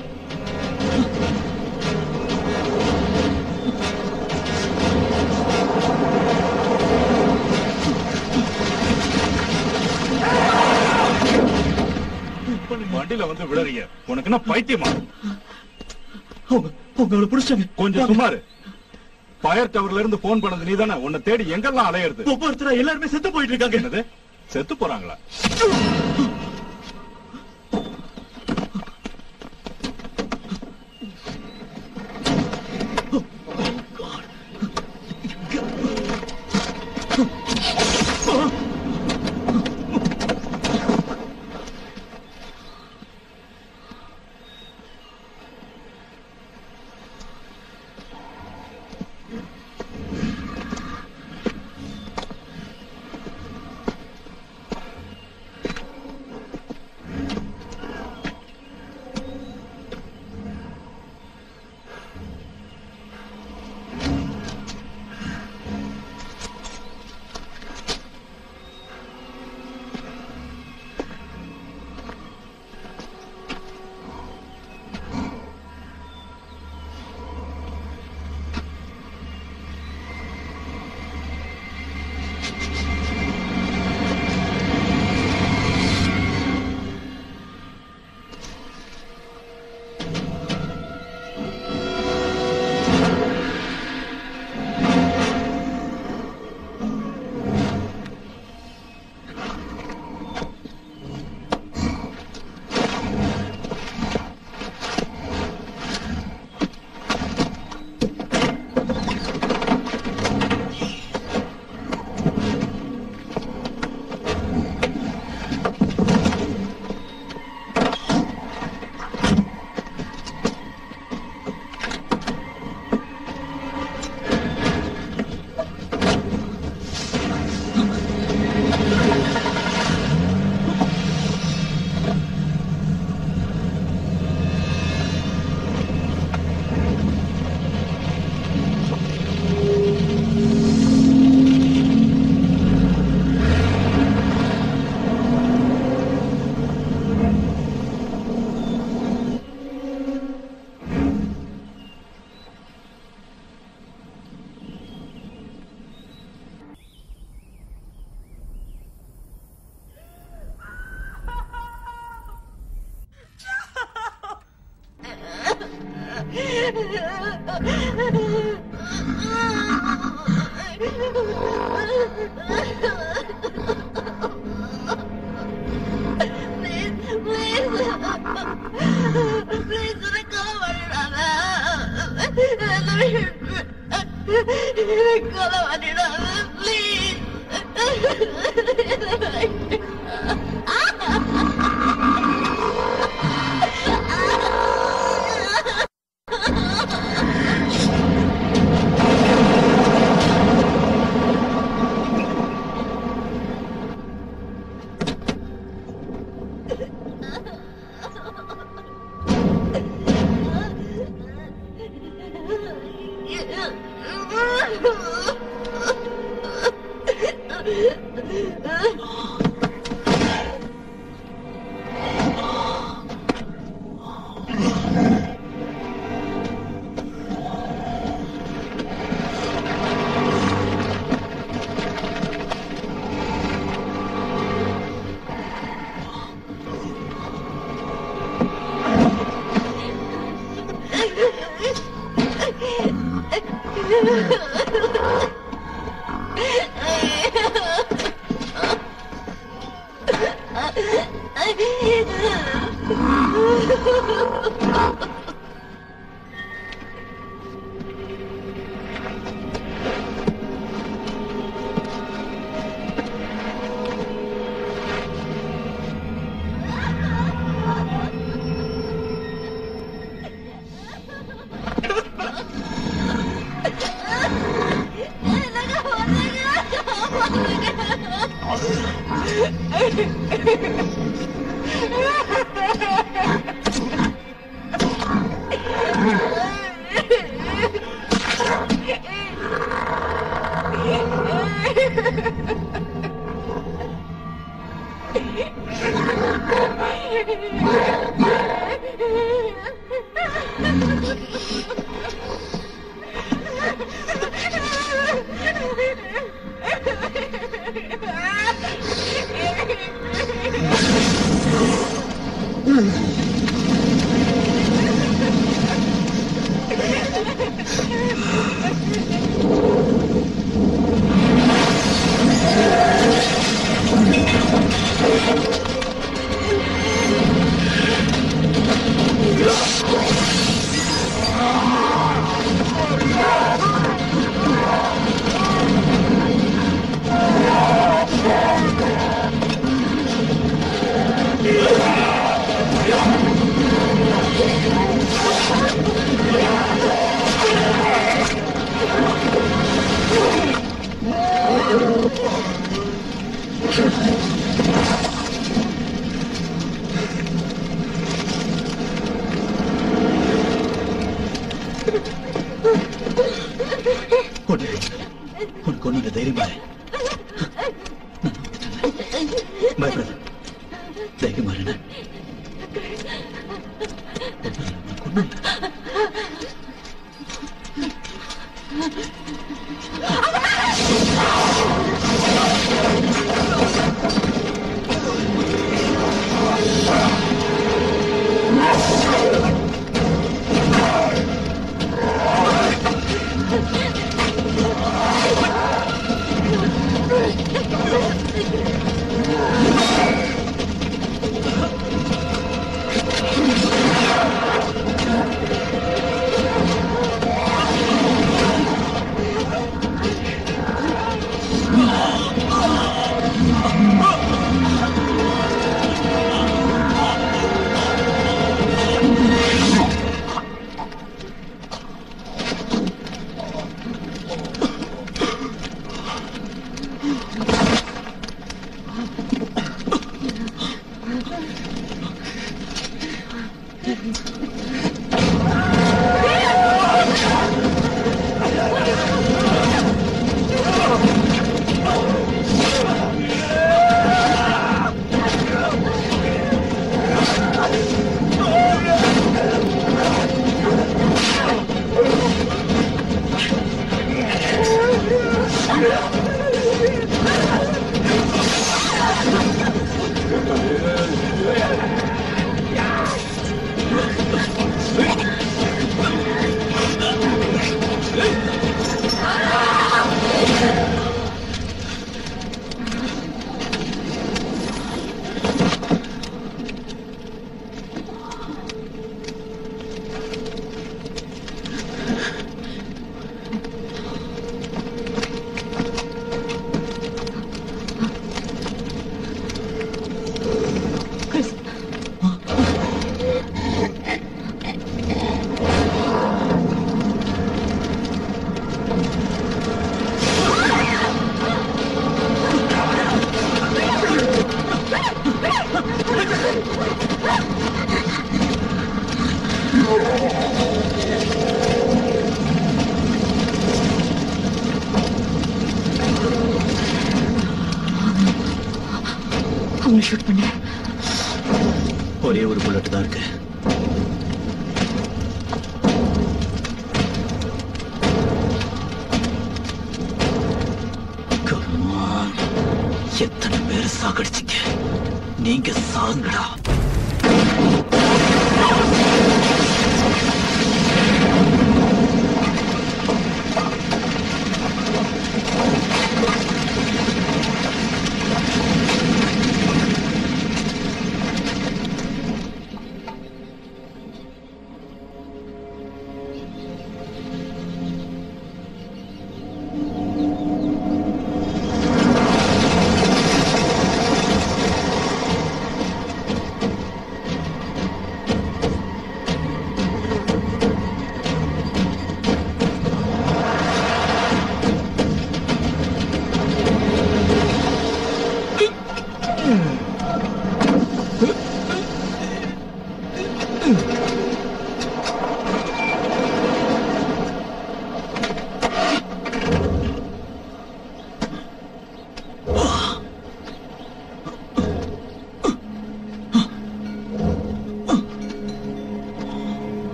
வண்டியில வந்து விழறீங்க உனக்கு என்ன பைத்தியமா அவங்க அவங்க அவளை பிடிச்சாங்க கொஞ்சம் சுமாரு ஃபயர் டவர்ல இருந்து போன் பண்ணது நீதானே உன்னை தேடி எங்கெல்லாம் அலையிறது ஒவ்வொருத்தரா எல்லாருமே செத்து போயிட்டு இருக்காங்க என்னது செத்து போறாங்களா ஒண்ணு உனக்கு ஒண்ணு தைரியமா இரு. நான் வந்துட்டேன். பயப்படாத தைரியமா இரு. ஒண்ணும் இல்ல, உனக்கு ஒண்ணும் இல்ல. அவங்களை ஷூட் பண்ணு ஒரே ஒரு புல்லட் தான் இருக்கு Come on. எத்தனை பேர் சாகடிச்சிங்க நீங்க சாங்கடா